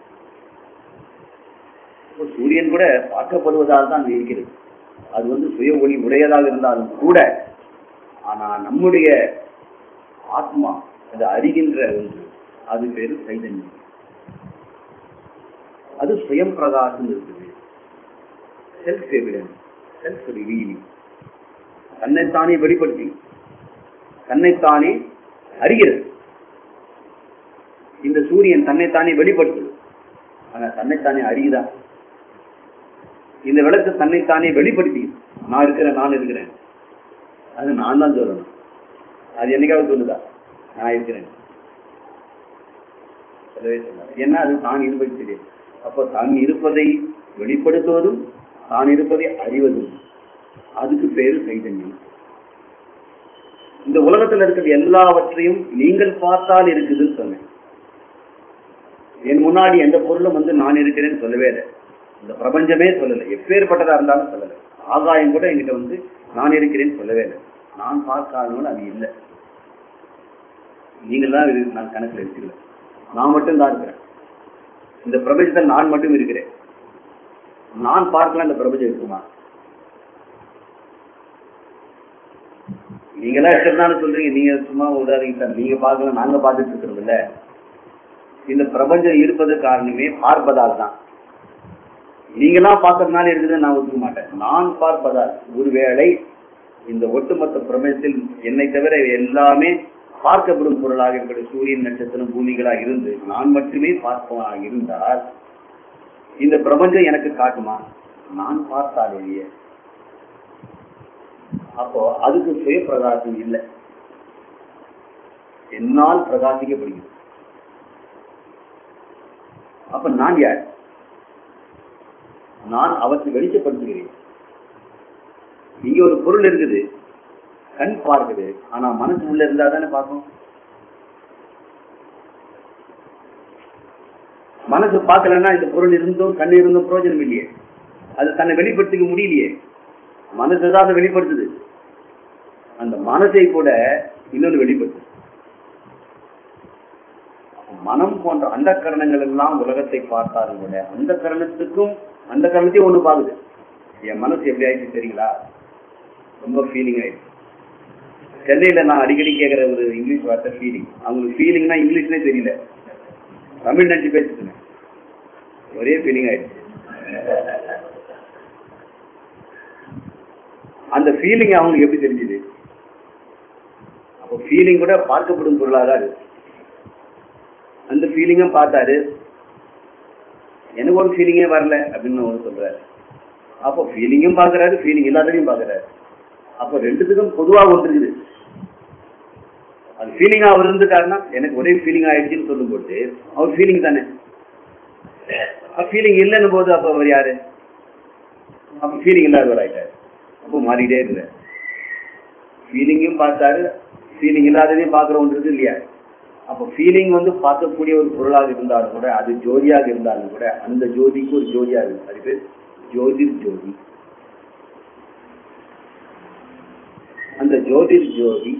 A: இப்போ சூரியன் கூட பார்க்கப்படுவதால் தான் அங்க இருக்கிறது அது வந்து சுய ஒளி உடையதாக இருந்தாலும் கூட ஆனா நம்முடைய ஆத்மா அது அறிகின்ற ஒன்று அது பேரு சைதன்யம் அது சுயம் பிரகாசம் இருக்குது செல்ஃப் எவிடன்ஸ் செல்ஃப் ரிவீலிங் தன்னைத்தானே வெளிப்படுத்தி தன்னைத்தானே அறிகிறது இந்த சூரியன் தன்னைத்தானே வெளிப்படுத்துது ஆனா தன்னைத்தானே அறியுதா இந்த விளக்கு தன்னைத்தானே வெளிப்படுத்தி நான் இருக்கிறேன் நான் இருக்கிறேன் அது நான் தான் சொல்லணும் அது என்னைக்காவது சொல்லுதா நான் இருக்கிறேன் சொல்லவே சொல்லாது ஏன்னா அது தான் இருப்பது தெரியும் அப்போ தான் இருப்பதை வெளிப்படுத்துவதும் தான் இருப்பதை அறிவதும் அதுக்கு பேரு சைதன்யம் இந்த உலகத்துல இருக்கிற எல்லாவற்றையும் நீங்கள் பார்த்தால் இருக்குதுன்னு சொன்னேன் என் முன்னாடி எந்த பொருளும் வந்து நான் இருக்கிறேன்னு சொல்லவே இல்லை இந்த பிரபஞ்சமே சொல்லலை எப்பேற்பட்டதா இருந்தாலும் சொல்லலை ஆகாயம் கூட என்கிட்ட வந்து நான் இருக்கிறேன்னு சொல்லவே இல்லை நான் பார்க்காதனால அது இல்லை நீங்கள் தான் இது நான் கணக்கில் எடுத்துக்கல நான் மட்டும் தான் இருக்கிறேன் இந்த பிரபஞ்சத்தில் நான் மட்டும் இருக்கிறேன் நான் பார்க்கலாம் இந்த பிரபஞ்சம் இருக்குமா நீங்களாம் இருக்கிறதானு சொல்றீங்க நீங்க சும்மா விடாதீங்க சார் நீங்க பார்க்கலாம் நாங்க பார்த்துட்டு இருக்கிறோம் இல்ல இந்த பிரபஞ்சம் இருப்பது காரணமே பார்ப்பதால் தான் நீங்களாம் பார்க்கறதுனால இருக்குதுன்னு நான் ஒத்துக்க மாட்டேன் நான் பார்ப்பதால் ஒருவேளை இந்த ஒட்டுமொத்த பிரபஞ்சத்தில் என்னை தவிர எல்லாமே பார்க்கப்படும் பொருளாக இருக்கிற சூரியன் நட்சத்திரம் பூமிகளாக இருந்து நான் மட்டுமே பார்ப்பவனாக இருந்தால் இந்த பிரபஞ்சம் எனக்கு காட்டுமா நான் பார்த்தாலேயே அப்போ அதுக்கு சுய பிரகாசம் இல்லை என்னால் பிரகாசிக்கப்படுகிறது அப்ப நான் யார் நான் அவற்றை வெளிச்சப்படுத்துகிறேன் இங்க ஒரு பொருள் இருக்குது கண் பார்க்குது ஆனா மனசு உள்ள இருந்தா தானே பார்க்கும் மனசு பார்க்கலன்னா இந்த பொருள் இருந்தும் கண் இருந்தும் பிரயோஜனம் இல்லையே அது தன்னை வெளிப்படுத்திக்க முடியலையே மனசு தான் அதை வெளிப்படுத்துது அந்த மனசை கூட இன்னொன்று வெளிப்படுத்துது மனம் போன்ற அந்த கரணங்கள் எல்லாம் உலகத்தை பார்த்தாலும் கூட அந்த கரணத்துக்கும் அந்த கரணத்தையும் ஒண்ணு பாக்குது என் மனசு எப்படி ஆயிடுச்சு தெரியுங்களா ரொம்ப ஃபீலிங் ஆயிடுச்சு சென்னையில நான் அடிக்கடி கேட்கிற ஒரு இங்கிலீஷ் வார்த்தை ஃபீலிங் அவங்களுக்கு ஃபீலிங்னா இங்கிலீஷ்னே தெரியல தமிழ் நினைச்சு பேசிட்டு ஒரே ஃபீலிங் ஆயிடுச்சு அந்த ஃபீலிங் அவங்களுக்கு எப்படி தெரிஞ்சுது அப்போ ஃபீலிங் கூட பார்க்கப்படும் பொருளாக தான் இருக்கு அந்த ஃபீலிங்கும் பார்த்தாரு எனக்கு ஒரு ஃபீலிங்கே வரல அப்படின்னு அவர் சொல்றாரு அப்போ ஃபீலிங்கும் பார்க்கறாரு ஃபீலிங் இல்லாததையும் பார்க்கறாரு அப்போ ரெண்டுத்துக்கும் பொதுவாக ஒன்று இருக்குது அது ஃபீலிங்கா அவர் இருந்துட்டாருன்னா எனக்கு ஒரே ஃபீலிங் ஆயிடுச்சுன்னு சொல்லும்போது அவர் ஃபீலிங் தானே ஃபீலிங் இல்லைன்னு போது அப்ப அவர் யாரு அப்ப ஃபீலிங் இல்லாதவர் ஆயிட்டாரு அப்போ மாறிட்டே இருந்தார் ஃபீலிங்கும் பார்த்தாரு ஃபீலிங் இல்லாததையும் பார்க்குறோன்றது இல்லையா அப்போ ஃபீலிங் வந்து பார்க்கக்கூடிய ஒரு பொருளாக இருந்தாலும் கூட அது ஜோதியாக இருந்தாலும் கூட அந்த ஜோதிக்கு ஒரு ஜோதியாக இருக்கு அது பேர் ஜோதிர் ஜோதி அந்த ஜோதிர் ஜோதி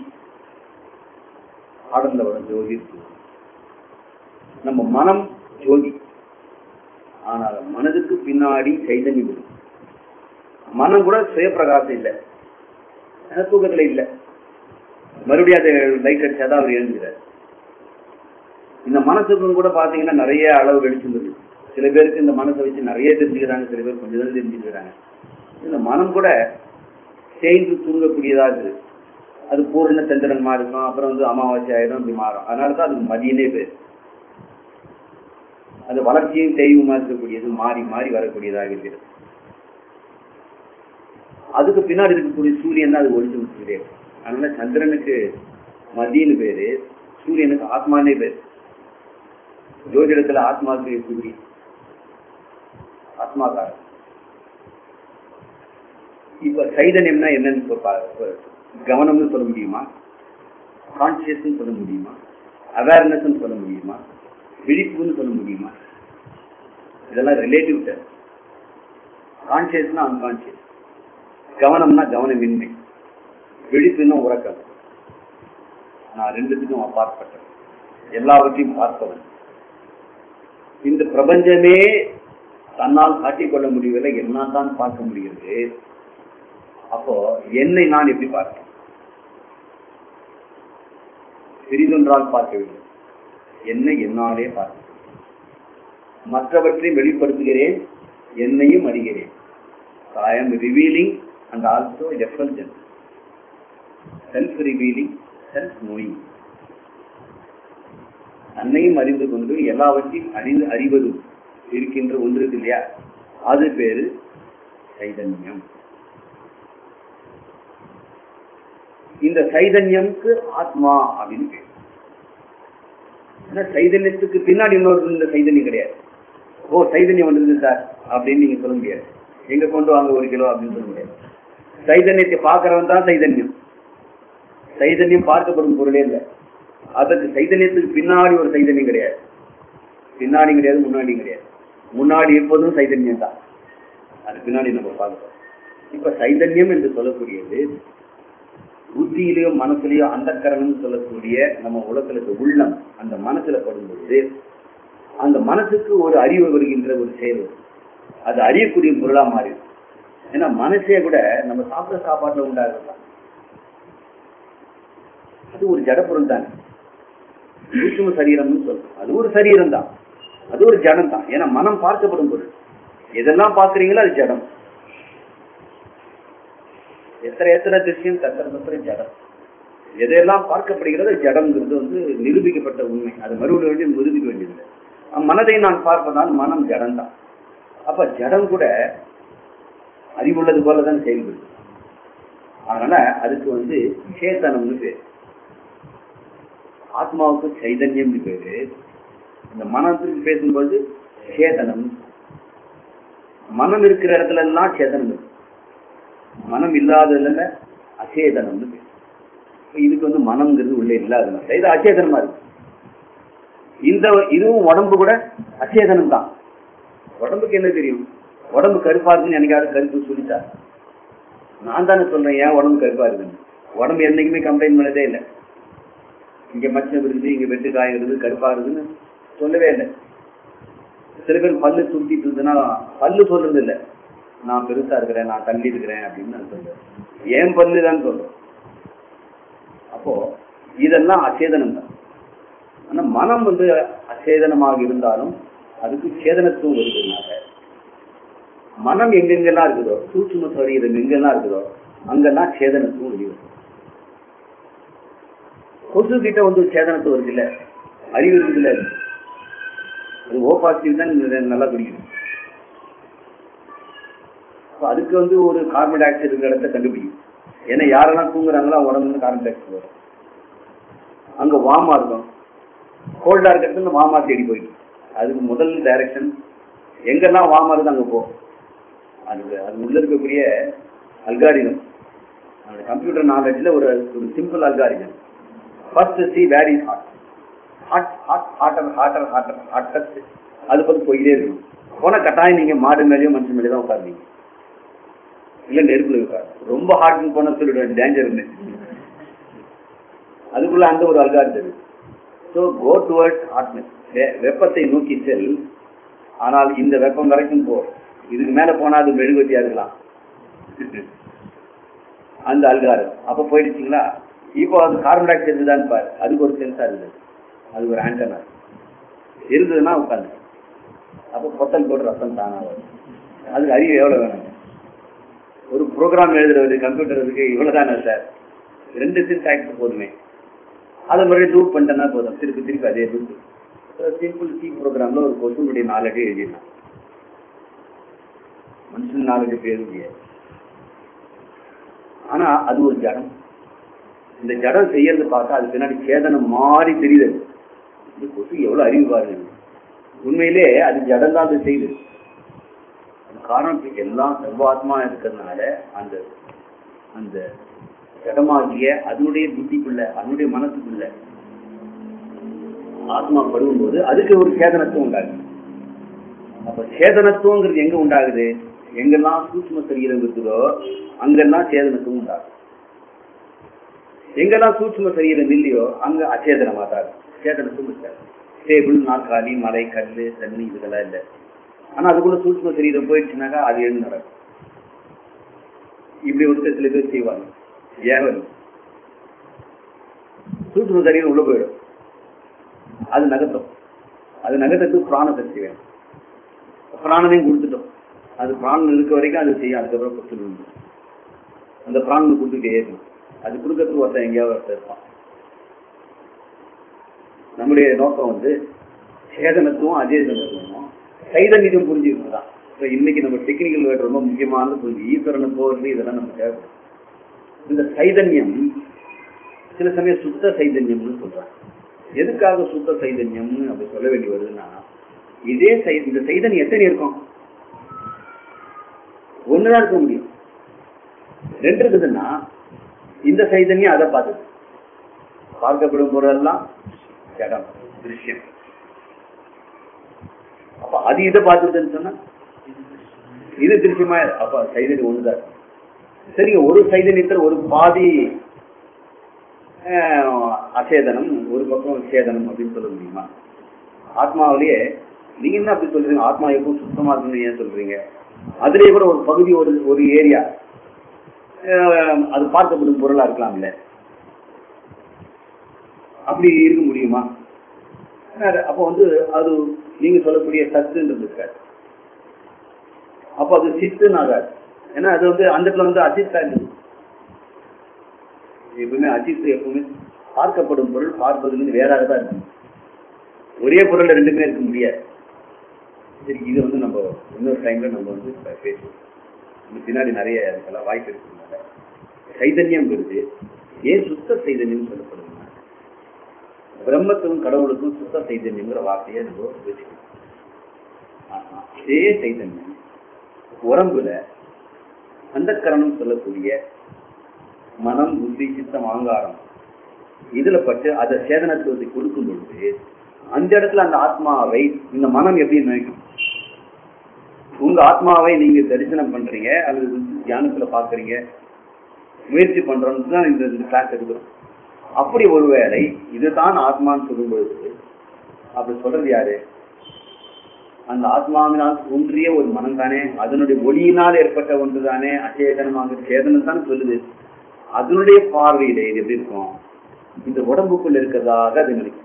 A: ஆடல்ல வரும் ஜோதிர் ஜோதி நம்ம மனம் ஜோதி ஆனால் மனதுக்கு பின்னாடி சைதன்யம் இருக்கு மனம் கூட சுயப்பிரகாசம் இல்லை ஆனா தூக்கத்துல இல்லை மறுபடியும் அதை லைட் அடிச்சாதான் அவர் எழுந்துகிறார் இந்த மனசுக்கும் கூட பாத்தீங்கன்னா நிறைய அளவு வெளிச்சம் இருக்கு சில பேருக்கு இந்த மனசை வச்சு நிறைய தெரிஞ்சுக்கிறாங்க சில பேர் கொஞ்சம் தான் தெரிஞ்சுக்கிறாங்க இந்த மனம் கூட சேர்ந்து தூங்கக்கூடியதா இருக்குது அது பூர்ண சந்திரன்மா இருக்கும் அப்புறம் வந்து அமாவாசை ஆயிடும் இப்படி மாறும் அதனால தான் அதுக்கு மதியனே பேர் அது வளர்ச்சியும் தெய்வமா இருக்கக்கூடியது மாறி மாறி வரக்கூடியதாக இருக்கிறது அதுக்கு பின்னாடி இருக்கக்கூடிய சூரியன் தான் அது ஒளிச்சு விட்டுக்கிட்டே இருக்கும் அதனால சந்திரனுக்கு மதியன்னு பேரு சூரியனுக்கு ஆத்மானே பேரு ஜோதிடத்துல ஆத்மாவுக்கு சூரியன் ஆத்மாக்காரன் இப்ப சைதன்யம்னா என்னன்னு இப்ப பா- இப்ப கவனம்னு சொல்ல முடியுமா கான்சியஸ்னு சொல்ல முடியுமா அவேர்னஸ் சொல்ல முடியுமா விழிப்புன்னு சொல்ல முடியுமா இதெல்லாம் ரிலேட்டிவ் டர்ம் கான்சியஸ்னா அன்கான்சியஸ் கவனம்னா கவனமின்மை விழிப்புன்னா உறக்கம் நான் ரெண்டுத்துக்கும் அப்பாற்பட்டவன் எல்லாவற்றையும் பார்ப்பவன் இந்த பிரபஞ்சமே தன்னால் காட்டிக்கொள்ள முடியவில்லை என்னால் தான் பார்க்க முடிகிறது அப்போ என்னை நான் எப்படி பார்க்கிறேன் பெரிதொன்றால் பார்க்கவில்லை என்னை என்னாலே பார்க்கிறேன் மற்றவற்றை வெளிப்படுத்துகிறேன் என்னையும் அறிகிறேன் I am revealing and also effulgent self revealing self knowing தன்னையும் அறிந்து கொண்டு எல்லாவற்றையும் அறிந்து அறிவது இருக்கின்ற ஒன்று இருக்கு இல்லையா அது பேரு சைதன்யம் இந்த சைதன்யம்க்கு ஆத்மா அப்படின்னு பேரு ஆனா சைதன்யத்துக்கு பின்னாடி இன்னொரு இந்த சைதன்யம் கிடையாது ஓ சைதன்யம் வந்தது சார் அப்படின்னு நீங்க சொல்ல முடியாது எங்க கொண்டு வாங்க ஒரு கிலோ அப்படின்னு சொல்ல முடியாது சைதன்யத்தை பார்க்கறவன் தான் சைதன்யம் சைதன்யம் பார்க்கப்படும் பொருளே இல்லை அதற்கு சைதன்யத்துக்கு பின்னாடி ஒரு சைதன்யம் கிடையாது பின்னாடி கிடையாது முன்னாடி கிடையாது முன்னாடி எப்போதும் சைதன்யம் தான் அது பின்னாடி நம்ம பார்க்கிறோம் இப்ப சைதன்யம் என்று சொல்லக்கூடியது புத்தியிலேயோ மனசுலயோ அந்த சொல்லக்கூடிய நம்ம உலகத்துல உள்ளம் அந்த மனசுல படும்பொழுது அந்த மனசுக்கு ஒரு அறிவு வருகின்ற ஒரு செயல் வரும். அது அறியக்கூடிய பொருளா மாறி ஏன்னா மனசே கூட நம்ம சாப்பிட்ற சாப்பாட்டுல உண்டாகிறதா அது ஒரு ஜடப்பொருள் தானே சூட்சும சரீரம்னு சொல்றோம் அது ஒரு சரீரம் தான் அது ஒரு ஜடம் தான் ஏன்னா மனம் பார்க்கப்படும் பொருள் எதெல்லாம் பார்க்கறீங்களோ அது ஜடம் எத்தனை எத்தனை திருஷ்யம் தத்திர தத்திர ஜடம் எதையெல்லாம் பார்க்கப்படுகிறதோ ஜடம்ங்கிறது வந்து நிரூபிக்கப்பட்ட உண்மை அது மறுபடியும் வேண்டிய நிரூபிக்க வேண்டியதில்லை அஹ் மனதை நான் பார்ப்பதால் மனம் ஜடம் தான் அப்ப ஜடம் கூட அறிவுள்ளது போலதான் செயல்படுது அதனால அதுக்கு வந்து சேத்தனம்னு பேர் ஆத்மாவுக்கு சைதன்யம்னு பேரு இந்த மனத்திற்கு பேசும்போது சேதனம் மனம் இருக்கிற இடத்துல எல்லாம் சேதனம் இருக்கு மனம் இல்லாததுல அச்சேதனம்னு பேரு இப்ப இதுக்கு வந்து மனம்ங்கிறது உள்ள இல்லாதனால இது அச்சேதனமா இருக்கு இந்த இதுவும் உடம்பு கூட அச்சேதனம் தான் உடம்புக்கு என்ன தெரியும் உடம்பு கருப்பா இருக்குன்னு என்னைக்காவது கருப்பு சொல்லிட்டா நான் தானே சொல்றேன் ஏன் உடம்பு கருப்பா இருக்குன்னு உடம்பு என்னைக்குமே கம்ப்ளைண்ட் பண்ணதே இல்லை இங்க மச்சம் இருக்குது இங்க வெட்டு காயம் இருக்குது கருப்பா இருக்குன்னு சொல்லவே இல்லை சில பேர் பல்லு துண்டிட்டு இருந்ததுன்னா பல்லு சொல்றது இல்லை நான் பெருசா இருக்கிறேன் நான் தள்ளி இருக்கிறேன் அப்படின்னு நான் சொல்றேன் ஏன் பல்லு தான் சொல்றேன் அப்போ இதெல்லாம் அச்சேதனம் தான் ஆனா மனம் வந்து அச்சேதனமாக இருந்தாலும் அதுக்கு சேதனத்துவம் வருதுனால மனம் எங்கெங்கெல்லாம் இருக்குதோ சூட்சும சரீரம் எங்கெல்லாம் இருக்குதோ அங்கெல்லாம் சேதனத்துவம் வெளிவரும் கொசு கிட்ட வந்து சேதனத்துவம் வருது இல்ல அறிவு இருக்குதுல்ல அது ஓ பாசிட்டிவ் தான் இது நல்லா பிடிக்கும் அப்ப அதுக்கு வந்து ஒரு கார்பன் டை ஆக்சைடு இருக்கிற இடத்த கண்டுபிடிக்கும் ஏன்னா யாரெல்லாம் தூங்குறாங்களோ அவங்க உடம்புல கார்பன் டை ஆக்சைடு வரும் அங்க வாமா இருக்கும் கோல்டா இருக்கிறது வாமா தேடி போயிடும் அதுக்கு முதல் டைரக்ஷன் எங்கெல்லாம் வாமா இருக்கு அங்க போ அது அது உள்ள இருக்கக்கூடிய அல்காரிதம் அந்த கம்ப்யூட்டர் நாலேஜ்ல ஒரு ஒரு simple algorithm first see where is hot hot hot hotter hotter hotter hottest அது பத்தி போயிட்டே இருக்கும் போன கட்டாயம் நீங்க மாடு மேலேயோ மனுஷன் மேலேயோ தான் உட்காருவீங்க இல்ல நெருப்புல உட்காரு ரொம்ப ஹாட்னு போன சொல்லிடுவேன் டேஞ்சர் அதுக்குள்ள அந்த ஒரு அல்காரிதம் இருக்கு ஸோ கோ டுவர்ட்ஸ் ஹாட்னஸ் வெப்பத்தை நோக்கி செல் ஆனால் இந்த வெப்பம் வரைக்கும் போ இதுக்கு மேல போனா அது மெழுகுவத்தியா இருக்கலாம் அந்த அல்காரம் அப்ப போயிடுச்சுங்களா இப்போ அது கார்பன் டை ஆக்சைடு தான் பாரு அதுக்கு ஒரு சென்சார் இருக்குது அது ஒரு ஆண்டனா இருந்ததுன்னா உட்காந்து அப்போ பொட்டல் போட்டு ரத்தம் தானா வரும் அதுக்கு அறிவு எவ்வளவு வேணும் ஒரு ப்ரோக்ராம் எழுதுறது கம்ப்யூட்டர் இருக்கு இவ்வளவுதானே சார் ரெண்டு சின்டாக்ஸ் போதுமே அதை மறுபடியும் லூப் பண்ணிட்டேன்னா போதும் திருப்பி திருப்பி அதே லூப் சிம்பிள் சி ப்ரோக்ராம்ல ஒரு கொஸ்டினுடைய நாலடி எழுதிடலாம் மனுஷன் நாலடி பேர் முடியாது ஆனா அது ஒரு ஜடம் இந்த ஜடம் செய்யறது பார்த்தா அது பின்னாடி சேதனம் மாறி தெரியுது இந்த கொசு எவ்வளவு அறிவு பாருங்க உண்மையிலே அது ஜடம் தான் அது செய்யுது அது காரணம் எல்லாம் சர்வாத்மா இருக்கிறதுனால அந்த அந்த ஜடமாகிய அதனுடைய புத்திக்குள்ள அதனுடைய மனசுக்குள்ள ஆத்மா படும்போது அதுக்கு ஒரு சேதனத்துவம் உண்டாகுது அப்ப சேதனத்துவங்கிறது எங்க உண்டாகுது எங்கெல்லாம் சூட்சும சரீரம் இருக்குதோ அங்கெல்லாம் சேதனத்துவம் உண்டாகும் எங்கெல்லாம் சூட்சும சரீரம் இல்லையோ அங்க அச்சேதனமா தான் இருக்கும். சேதனத்துவம் இருக்காது டேபிள் நாற்காலி மலை கல் தண்ணி இதெல்லாம் இல்லை ஆனா அதுக்குள்ள சூட்சும சரீரம் போயிடுச்சுனாக்கா அது எழுந்து நடக்கும் இப்படி ஒரு சில பேர் செய்வாங்க ஏவல் சூட்சும சரீரம் உள்ள போயிடும் அது நகர்த்தும் அது நகர்த்துக்கு பிராண சக்தி வேணும் பிராணனையும் கொடுத்துட்டோம் அது பிராணன் இருக்க வரைக்கும் அது செய்யும் அதுக்கப்புறம் கொடுத்துட்டு அந்த பிராணனை கொடுத்துட்டே இருக்கும் அது கொடுக்கறதுக்கு ஒருத்தன் எங்கேயாவது ஒருத்தர் இருப்பான் நம்முடைய நோக்கம் வந்து சேதனத்துவம் அஜேதனத்துவம் சைதன்யம் புரிஞ்சுக்கிறது தான் இப்போ இன்னைக்கு நம்ம டெக்னிக்கல் வேர்ட் ரொம்ப முக்கியமானது புரிஞ்சு ஈஸ்வரனை போகிறது இதெல்லாம் நம்ம தேவைப்படும் இந்த சைதன்யம் சில சமயம் சுத்த சைதன்யம்னு சொல்றாங்க எதுக்காக சுத்த சைதன்யம்னு அப்படி சொல்ல வேண்டி வருதுன்னா இதே சை இந்த சைதன்யம் எத்தனை இருக்கும் ஒண்ணுதான் இருக்க முடியும் ரெண்டு இருக்குதுன்னா இந்த சைதன்யம் அதை பார்த்தது பார்க்கப்படும் பொருளெல்லாம் ஜடம் திருஷ்யம் அப்ப அது இதை பார்த்துதுன்னு சொன்னா இது திருஷ்யமா அப்ப சைதன்யம் ஒண்ணுதான் இருக்கு. சரிங்க ஒரு சைதன்யத்தில் ஒரு பாதி ஆஹ், அசேதனம் ஒரு பக்கம் சேதனம் அப்படின்னு சொல்ல முடியுமா ஆத்மாவிலேயே நீங்க என்ன அப்படி சொல்றீங்க ஆத்மா எப்பவும் சுத்தமா இருக்குன்னு ஏன் சொல்றீங்க அதுலயே கூட ஒரு பகுதி ஒரு ஒரு ஏரியா அது பார்க்கப்படும் பொருளா இருக்கலாம்ல அப்படி இருக்க முடியுமா அது அப்ப வந்து அது நீங்க சொல்லக்கூடிய சத்துன்றது இருக்காது அப்ப அது சித்துன்னு ஆகாது ஏன்னா அது வந்து அந்த இடத்துல வந்து அசித்தா இருக்குது எப்பவுமே அஜித் எப்பவுமே பார்க்கப்படும் பொருள் பார்ப்பதுலேருந்து வேறாக தான் இருக்கும் ஒரே பொருள் ரெண்டுமே இருக்க முடியாது சரி இது வந்து நம்ம இன்னொரு டைம்ல நம்ம வந்து ப- பேசுவோம் இன்னும் பின்னாடி நிறைய அதுக்கெல்லாம் வாய்ப்பு இருக்குனால சைதன்யம்ங்கிறது ஏன் சுத்த சைதன்யம் சொல்லப்படுதுன்னா பிரம்மத்துக்கும் கடவுளுக்கும் சுத்த சைதன்யங்கிற வார்த்தையை நம்ம வச்சுக்கணும் ஆனா இதே சைதன்யம் உடம்புல அந்தக்கரணம் சொல்லக்கூடிய மனம் புத்தி சித்தம் அகங்காரம் இதுல பட்டு அதை சேதனத்துவத்தை கொடுக்கும் பொழுது அந்த இடத்துல அந்த ஆத்மாவை இந்த மனம் எப்படி நினைக்கும் உங்க ஆத்மாவை நீங்க தரிசனம் பண்றீங்க அல்லது தியானத்துல பாக்குறீங்க முயற்சி பண்றோம்னு தான் இந்த இந்த கிளாஸ் எடுக்கிறோம் அப்படி ஒருவேளை இதுதான் ஆத்மான்னு சொல்லும் பொழுது அப்படி சொல்றது யாரு அந்த ஆத்மாவினால் ஒன்றிய ஒரு மனம் தானே அதனுடைய ஒளியினால் ஏற்பட்ட ஒன்று தானே அச்சேதனமாக சேதனம் தான் சொல்லுது அதனுடைய பார்வையில இது எப்படி இருக்கும் இந்த உடம்புக்குள்ள இருக்கிறதாக அது நினைக்கும்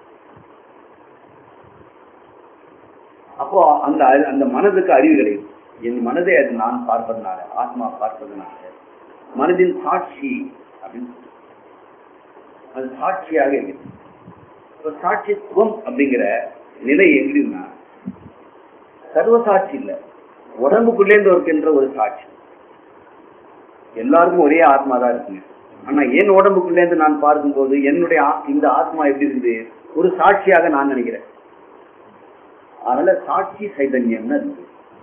A: அப்போ அந்த அறி- அந்த மனதுக்கு அறிவு கிடைக்கும் என் மனதை அது நான் பார்ப்பதனால ஆத்மா பார்ப்பதனால மனதின் சாட்சி அப்படின்னு சொல்றோம். அது சாட்சியாக இருக்குது இப்ப சாட்சித்துவம் அப்படிங்கிற நிலை எங்கிருந்தா சர்வ சாட்சி இல்ல உடம்புக்குள்ளேந்து இருக்கின்ற ஒரு சாட்சி எல்லாருக்கும் ஒரே ஆத்மா தான் இருக்குங்க ஆனா என் உடம்புக்குள்ள இருந்து நான் பார்க்கும்போது என்னுடைய ஆ- இந்த ஆத்மா எப்படி இருக்குது ஒரு சாட்சியாக நான் நினைக்கிறேன் அதனால சாட்சி சைதன்யம்னு இருக்கு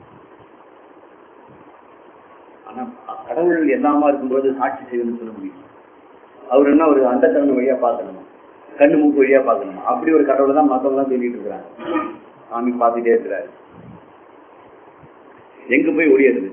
A: ஆனா கடவுள் எல்லாமா இருக்கும்போது சாட்சி செய்யணும்னு சொல்ல முடியும் அவர் என்ன ஒரு அந்த கண்ணு வழியா பார்க்கணுமா கண்ணு மூக்கு வழியா பார்க்கணுமா அப்படி ஒரு கடவுளை தான் மத்தவங்க எல்லாம் சொல்லிட்டு இருக்கிறாங்க சாமி பார்த்துட்டே இருக்கிறாரு எங்க போய் ஒளியறது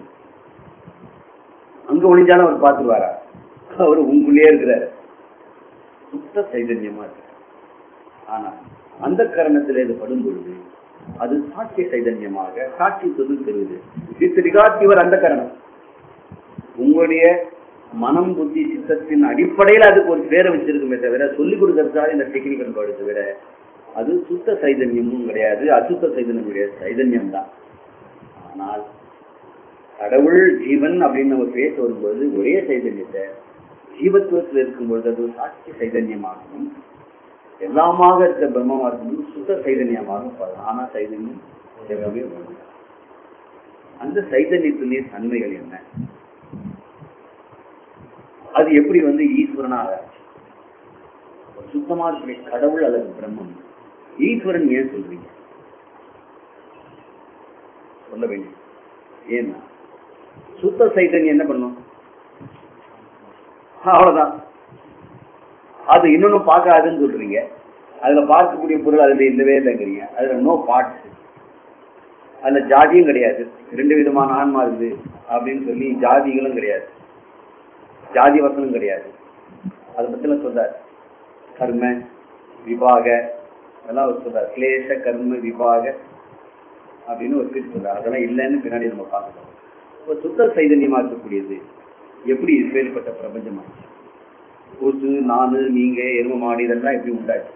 A: அங்க ஒளிஞ்சாலும் அவர் பார்த்துருவாரா அவர் உங்களுக்குள்ளேயே இருக்கிறாரு சுத்த சைதன்யமா இருக்கு ஆனா அந்த கரணத்துல இது படும் பொழுது அது சாட்சி சைதன்யமாக சாட்சி சொல்லு தருவது வித் ரிகார்ட் யுவர் அந்த கரணம் உங்களுடைய மனம் புத்தி சித்தத்தின் அடிப்படையில் அதுக்கு ஒரு பேரை வச்சிருக்குமே தவிர சொல்லிக் கொடுக்கறதுக்காக இந்த டெக்னிக்கல் பாடு தவிர அது சுத்த சைதன்யமும் கிடையாது அசுத்த சைதன்யம் கிடையாது சைதன்யம் தான் ஆனால் கடவுள் ஜீவன் அப்படின்னு நம்ம பேச வரும்போது ஒரே சைதன்யத்தை ஜீவத்துவத்தில் இருக்கும்பொழுது அது ஒரு சாட்சி சைதன்யமாகவும் எல்லாமாக இருக்க பிரம்மமா இருக்கும்போது சுத்த சைதன்யமாக பாருங்க ஆனா சைதன்யம் எல்லாமே ஒன்று. அந்த சைதன்யத்தினுடைய தன்மைகள் என்ன அது எப்படி வந்து ஈஸ்வரனாக சுத்தமா இருக்கிற கடவுள் அல்லது பிரம்மம் ஈஸ்வரன் ஏன் சொல்றீங்க சொல்ல வேண்டிய ஏன்னா சுத்த சைதன்யம் என்ன பண்ணும் அவ்வளவுதான் அது இன்னொன்னு பார்க்காதுன்னு சொல்றீங்க அதுல பார்க்கக்கூடிய பொருள் அதுல இல்லவே இல்லைங்கிறீங்க அதுல நோ பார்ட்ஸ் அதுல ஜாதியும் கிடையாது ரெண்டு விதமான ஆன்மா இருக்குது அப்படின்னு சொல்லி ஜாதிகளும் கிடையாது ஜாதி வசனம் கிடையாது அதை பத்திலாம் சொல்றாரு கர்ம விபாக அதெல்லாம் அவர் சொல்றாரு கிளேச கர்ம விபாக அப்படின்னு ஒரு பிரிச்சு சொல்றாரு அதெல்லாம் இல்லைன்னு பின்னாடி நம்ம பார்க்கலாம் இப்போ சுத்த சைதன்யமா இருக்கக்கூடியது எப்படி வேறுபட்ட பிரபஞ்சமா கொசு நானு நீங்க எரும மாடு இதெல்லாம் எப்படி உண்டாச்சு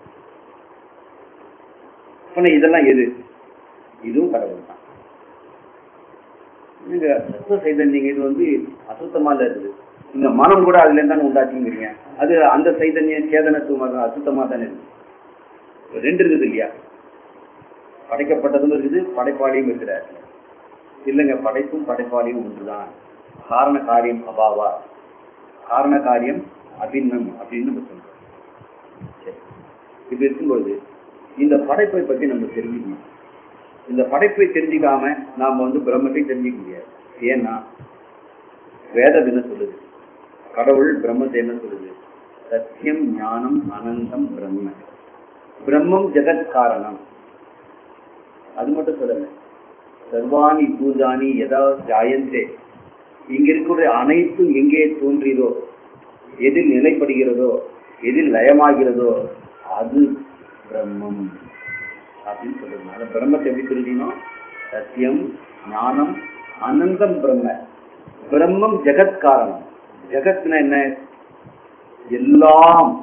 A: ஆனா இதெல்லாம் எது இதுவும் கடவுள் தான் நீங்க சுத்த சைதன்யம் இது வந்து அசுத்தமா இல்ல இருக்குது இந்த மனம் கூட அதுல இருந்தானே உண்டாச்சுங்கிறீங்க அது அந்த சைதன்யம் சேதனத்துவமா தான் அசுத்தமா தானே இருக்கு ரெண்டு இருக்குது இல்லையா படைக்கப்பட்டதும் இருக்குது படைப்பாளியும் இருக்கிறார் இல்லைங்க படைப்பும் படைப்பாளியும் ஒன்றுதான் காரண காரியம் அபாவா காரண காரியம் அபின்னம் அப்படின்னு நம்ம சொல்றோம் சரி. இப்படி இருக்கும்போது இந்த படைப்பை பத்தி நம்ம தெரிஞ்சுக்கணும் இந்த படைப்பை தெரிஞ்சுக்காம நாம வந்து பிரம்மத்தை தெரிஞ்சுக்க முடியாது ஏன்னா வேதம் என்ன சொல்லுது கடவுள் பிரம்மத்தை என்ன சொல்லுது சத்தியம் ஞானம் அனந்தம் பிரம்ம பிரம்மம் ஜெகத் காரணம் அது மட்டும் சொல்லல சர்வாணி பூஜானி எதா ஜாயந்தே இங்க இருக்கக்கூடிய அனைத்தும் எங்கே தோன்றியதோ எதில் நிலைப்படுகிறதோ எதில் லயமாகிறதோ அது பிரம்மம் அப்படின்னு சொல்றதுனால பிரம்மத்தை எப்படி தெரிஞ்சுக்கணும் சத்தியம் ஞானம் அனந்தம் பிரம்ம பிரம்மம் ஜெகத் காரணம் ஜெகத்னா என்ன எல்லாம்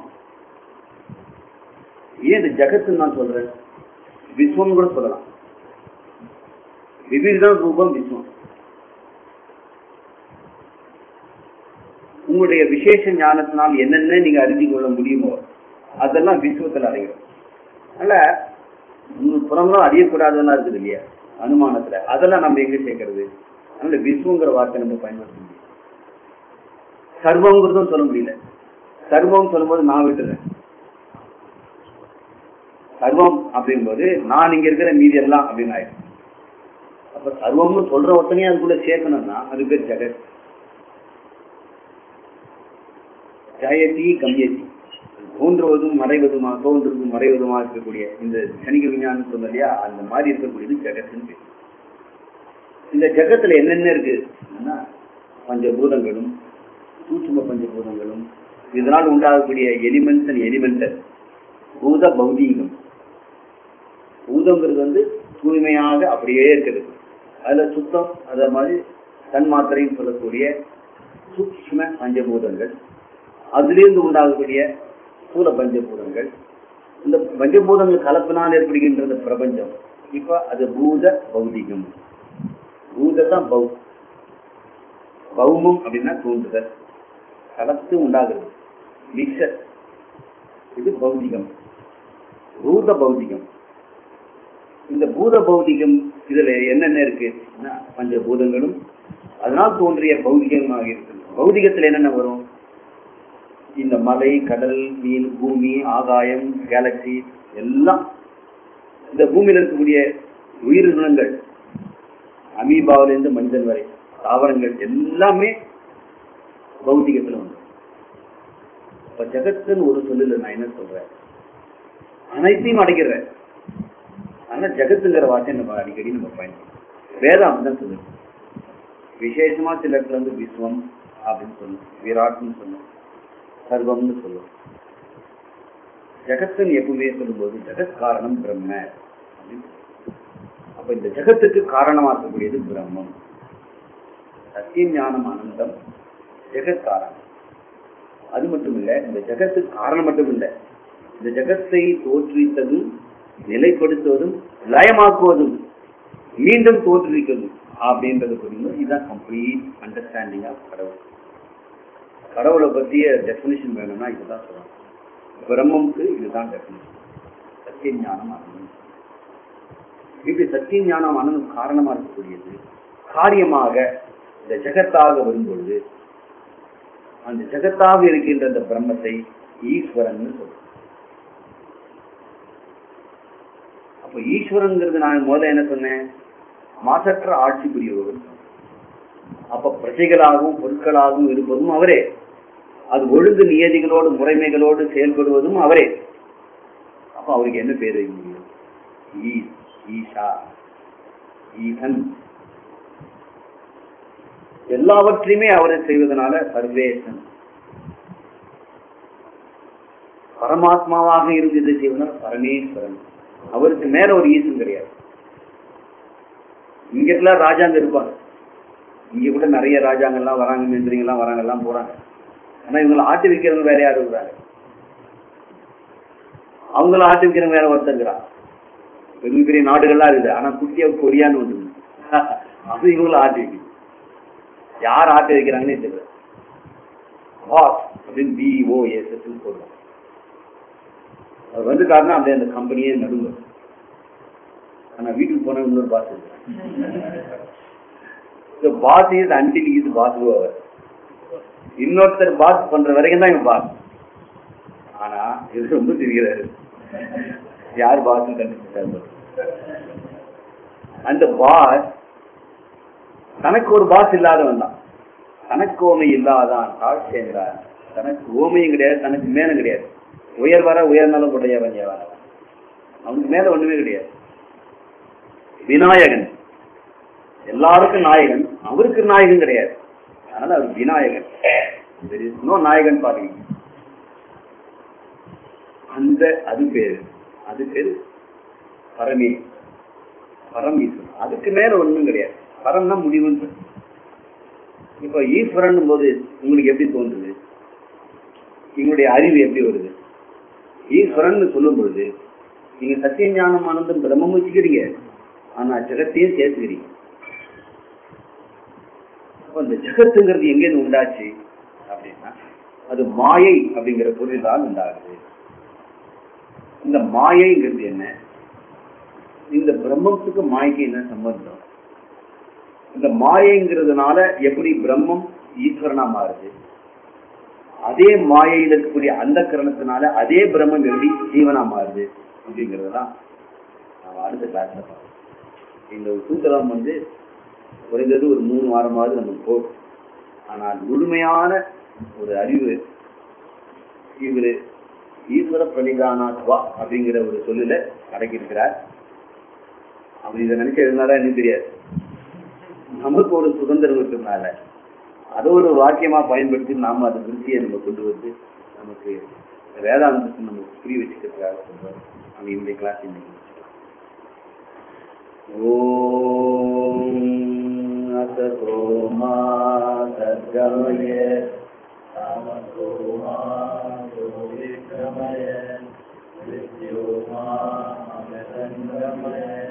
A: ஏன் இது ஜெகத்னு நான் சொல்றேன் விஸ்வம் கூட சொல்லலாம் விவிதம் ரூபம் விஸ்வம் உங்களுடைய விசேஷ ஞானத்தினால் என்னென்ன நீங்க அறிந்து கொள்ள முடியுமோ அதெல்லாம் விஸ்வத்தில் அடைகிறோம் அதனால உங்களுக்கு புறம்லாம் அறியக்கூடாதெல்லாம் இருக்குது இல்லையா அனுமானத்துல அதெல்லாம் நம்ம எங்க சேர்க்கறது அதனால விஸ்வங்கிற வார்த்தை நம்ம பயன்படுத்த முடியும் சர்வங்கிறதும் சொல்ல முடியல சர்வம் சொல்லும்போது நான் விட்டுறேன் சர்வம் அப்படிங்கும்போது நான் இங்க இருக்கிற மீதி எல்லாம் அப்படின்னு ஆயிடும் அப்ப சர்வம்னு சொல்ற ஒருத்தனையும் அதுக்குள்ள சேர்க்கணும்னா அது பேர் ஜெகத் ஜெயதி கம்யதி தோன்றுவதும் மறைவதுமா தோன்றுவதும் மறைவதுமா இருக்கக்கூடிய இந்த சனிக விஞ்ஞானம் சொன்ன இல்லையா அந்த மாதிரி இருக்கக்கூடியது ஜெகத்துன்னு பேர் இந்த ஜெகத்துல என்னென்ன இருக்கு அப்படின்னா, பஞ்சபூதங்களும் சூட்சும பஞ்சபூதங்களும் இதனால் உண்டாகக்கூடிய எலிமெண்ட்ஸ் அண்ட் எலிமெண்டல் பூத பௌதீகம் பூதங்கிறது வந்து தூய்மையாக அப்படியே இருக்குது அதுல சுத்தம் அத மாதிரி தன்மாத்திரைன்னு சொல்லக்கூடிய சூக்ஷ்ம பஞ்சபூதங்கள் அதிலிருந்து உண்டாகக்கூடிய ஸ்தூல பஞ்சபூதங்கள் இந்த பஞ்சபூதங்கள் கலப்பினால் ஏற்படுகின்றது பிரபஞ்சம் இப்ப அது பூத பௌதிகம் பூத தான் பௌ பௌமம் அப்படின்னா தூண்டுதல் கலத்து உண்டாகிறது மிக்சர் இது பௌதிகம் பூத பௌதிகம் இந்த பூத பௌதிகம் இதுல என்னென்ன இருக்கு பஞ்சபூதங்களும் அதனால் தோன்றிய பௌதிகமாக இருக்கு பௌதிகத்துல என்னென்ன வரும் இந்த மலை கடல் மீன் பூமி ஆகாயம் கேலக்சி எல்லாம் இந்த பூமியில இருக்கக்கூடிய உயிரினங்கள் அமீபாவிலிருந்து மனிதன் வரை தாவரங்கள் எல்லாமே பௌத்திகத்துல உண்டு இப்ப ஜெகத்துன்னு ஒரு சொல்லுல நான் என்ன சொல்றேன் அனைத்தையும் அடைக்கிறேன் ஆனா ஜெகத்துங்கிற வார்த்தை நம்ம அடிக்கடி நம்ம பயன்படுத்தோம் வேதம் அப்படிதான் சொல்லுது விசேஷமா சில இடத்துல வந்து விஸ்வம் அப்படின்னு சொல்லும் விராட்னு சொல்லும் சர்வம்னு சொல்லும் ஜெகத்துன்னு எப்பவுமே சொல்லும்போது ஜெகத் காரணம் பிரம்ம அப்படின்னு சொல்லும். அப்ப இந்த ஜெகத்துக்கு காரணமா இருக்கக்கூடியது பிரம்மம் சத்தியம் ஞானம் ஆனந்தம் ஜெகத் காரணம் அது மட்டும் இல்ல இந்த ஜெகத்துக்கு காரணம் மட்டும் இல்ல இந்த ஜெகத்தை தோற்றுவித்ததும் நிலைப்படுத்துவதும் லயமாக்குவதும் மீண்டும் தோற்றுவிக்கிறதும் அப்படின்றது புரியுது இதுதான் கம்ப்ளீட் அண்டர்ஸ்டாண்டிங் ஆஃப் கடவுள் கடவுளை பத்திய டெஃபினிஷன் வேணும்னா இதுதான் சொல்லணும் பிரம்மம்க்கு இதுதான் டெஃபினிஷன் சத்திய ஞானம் ஆனந்தம் இப்படி சத்திய ஞானம் ஆனந்தம் காரணமா இருக்கக்கூடியது காரியமாக இந்த ஜெகத்தாக வரும்பொழுது அந்த ஜெகத்தாக இருக்கின்ற அந்த பிரம்மத்தை ஈஸ்வரன் சொல்றோம் அப்ப ஈஸ்வரங்கிறது நான் முதல்ல என்ன சொன்னேன் மாசற்ற ஆட்சி புரியவர் அப்ப பிரஜைகளாகவும் பொருட்களாகவும் இருப்பதும் அவரே அது ஒழுங்கு நியதிகளோடு முறைமைகளோடு செயல்படுவதும் அவரே அப்ப அவருக்கு என்ன பேர் வைக்க முடியும் ஈஸ் ஈஷா ஈசன் எல்லாவற்றையுமே அவரை செய்வதனால சர்வேசன் பரமாத்மாவாக இருந்து இதை செய்வதனால பரமேஸ்வரன் அவருக்கு மேல ஒரு ஈசன் கிடையாது இங்க எல்லாம் ராஜாங்க இருப்பாங்க இங்க கூட நிறைய ராஜாங்கெல்லாம் வராங்க மந்திரிங்கெல்லாம் வராங்க எல்லாம் போறாங்க ஆனா இவங்களை ஆட்டி வைக்கிறவங்க வேற யாரும் இருக்கிறாங்க அவங்கள ஆட்டி வைக்கிறவங்க வேற ஒருத்தங்கிறான் பெரிய பெரிய நாடுகள்லாம் இருக்குது ஆனா குட்டியா கொரியான்னு ஒன்று அது இவங்கள ஆட்டி வைக்குது யார் ஆட்டி வைக்கிறாங்கன்னே தெரியல பாஸ் அப்படின்னு பிஓஎஸ் போடுவோம் அவர் வந்து காரணம் அப்படியே அந்த கம்பெனியே நடுங்க ஆனா வீட்டுக்கு போன இன்னொரு பாஸ் இருக்கு pass is until is pass அவர் இன்னொருத்தர் பாஸ் பண்ற வரைக்கும் தான் இவன் பாஸ் ஆனா இது ரொம்ப தெரிகிறாரு யார் பாஸ் கண்டுபிடிச்சாரு அந்த பாஸ் தனக்கு ஒரு பாஸ் இல்லாதவன் தான் தனக்கு ஓமை இல்லாதான் தாழ் சேர்ந்தார் தனக்கு ஓமையும் கிடையாது தனக்கு மேலும் கிடையாது உயர் வர உயர்ந்தாலும் உடையவன் ஏவன் அவனுக்கு மேல ஒண்ணுமே கிடையாது விநாயகன் எல்லாருக்கும் நாயகன் அவருக்கு நாயகன் கிடையாது அதனால அவர் விநாயகன் There is no நாயகன் பாருங்க அந்த அது பேரு அது பேரு பரமே பரமீஸ்வரன் அதுக்கு மேல ஒண்ணும் கிடையாது பரம்னா முடிவுன்னு சொல்லு. இப்ப ஈஸ்வரன் போது உங்களுக்கு எப்படி தோன்றுது எங்களுடைய அறிவு எப்படி வருது ஈஸ்வரன் சொல்லும் பொழுது நீங்க சத்திய ஞானம் ஆனந்தம் பிரம்மம் வச்சுக்கிறீங்க ஆனா ஜெகத்தையும் சேர்த்துக்கிறீங்க அப்ப இந்த ஜெகத்துங்கிறது எங்கேருந்து உண்டாச்சு அப்படின்னா அது மாயை அப்படிங்கிற பொருள் தான் உண்டாகுது இந்த மாயைங்கிறது என்ன இந்த பிரம்மத்துக்கு மாயைக்கு என்ன சம்பந்தம் இந்த மாயைங்கிறதுனால எப்படி பிரம்மம் ஈஸ்வரனா மாறுது அதே மாயையில் இருக்கக்கூடிய அந்த கரணத்தினால அதே பிரம்மம் எப்படி ஜீவனா மாறுது அப்படிங்கறதுதான் நாம அடுத்த கிளாஸ்ல பார்ப்போம் இந்த ஒரு சூத்திரம் வந்து குறைந்தது ஒரு மூணு வாரமாவது நமக்கு போகும் ஆனால் முழுமையான ஒரு அறிவு இவரு ஈஸ்வர பிரணிதானாத்வா அப்படிங்கிற ஒரு சொல்லுல அடக்கியிருக்கிறார் அவர் இதை நினைச்சு இருந்தாரா எனக்கு தெரியாது நமக்கு ஒரு சுதந்திரம் இருக்கிறதுனால அதை ஒரு வாக்கியமா பயன்படுத்தி நாம அதை விருத்தியை நம்ம கொண்டு வந்து நமக்கு வேதாந்தத்தை நமக்கு புரிய வச்சுக்கிறதுக்காக சொல்றோம் நம்ம இந்த கிளாஸ் இன்னைக்கு ஓம் அசதோ மா சத்கமய
B: தாமசோ மா ஜோதிர்கமய வித்யோ மா அமிர்தங்கமய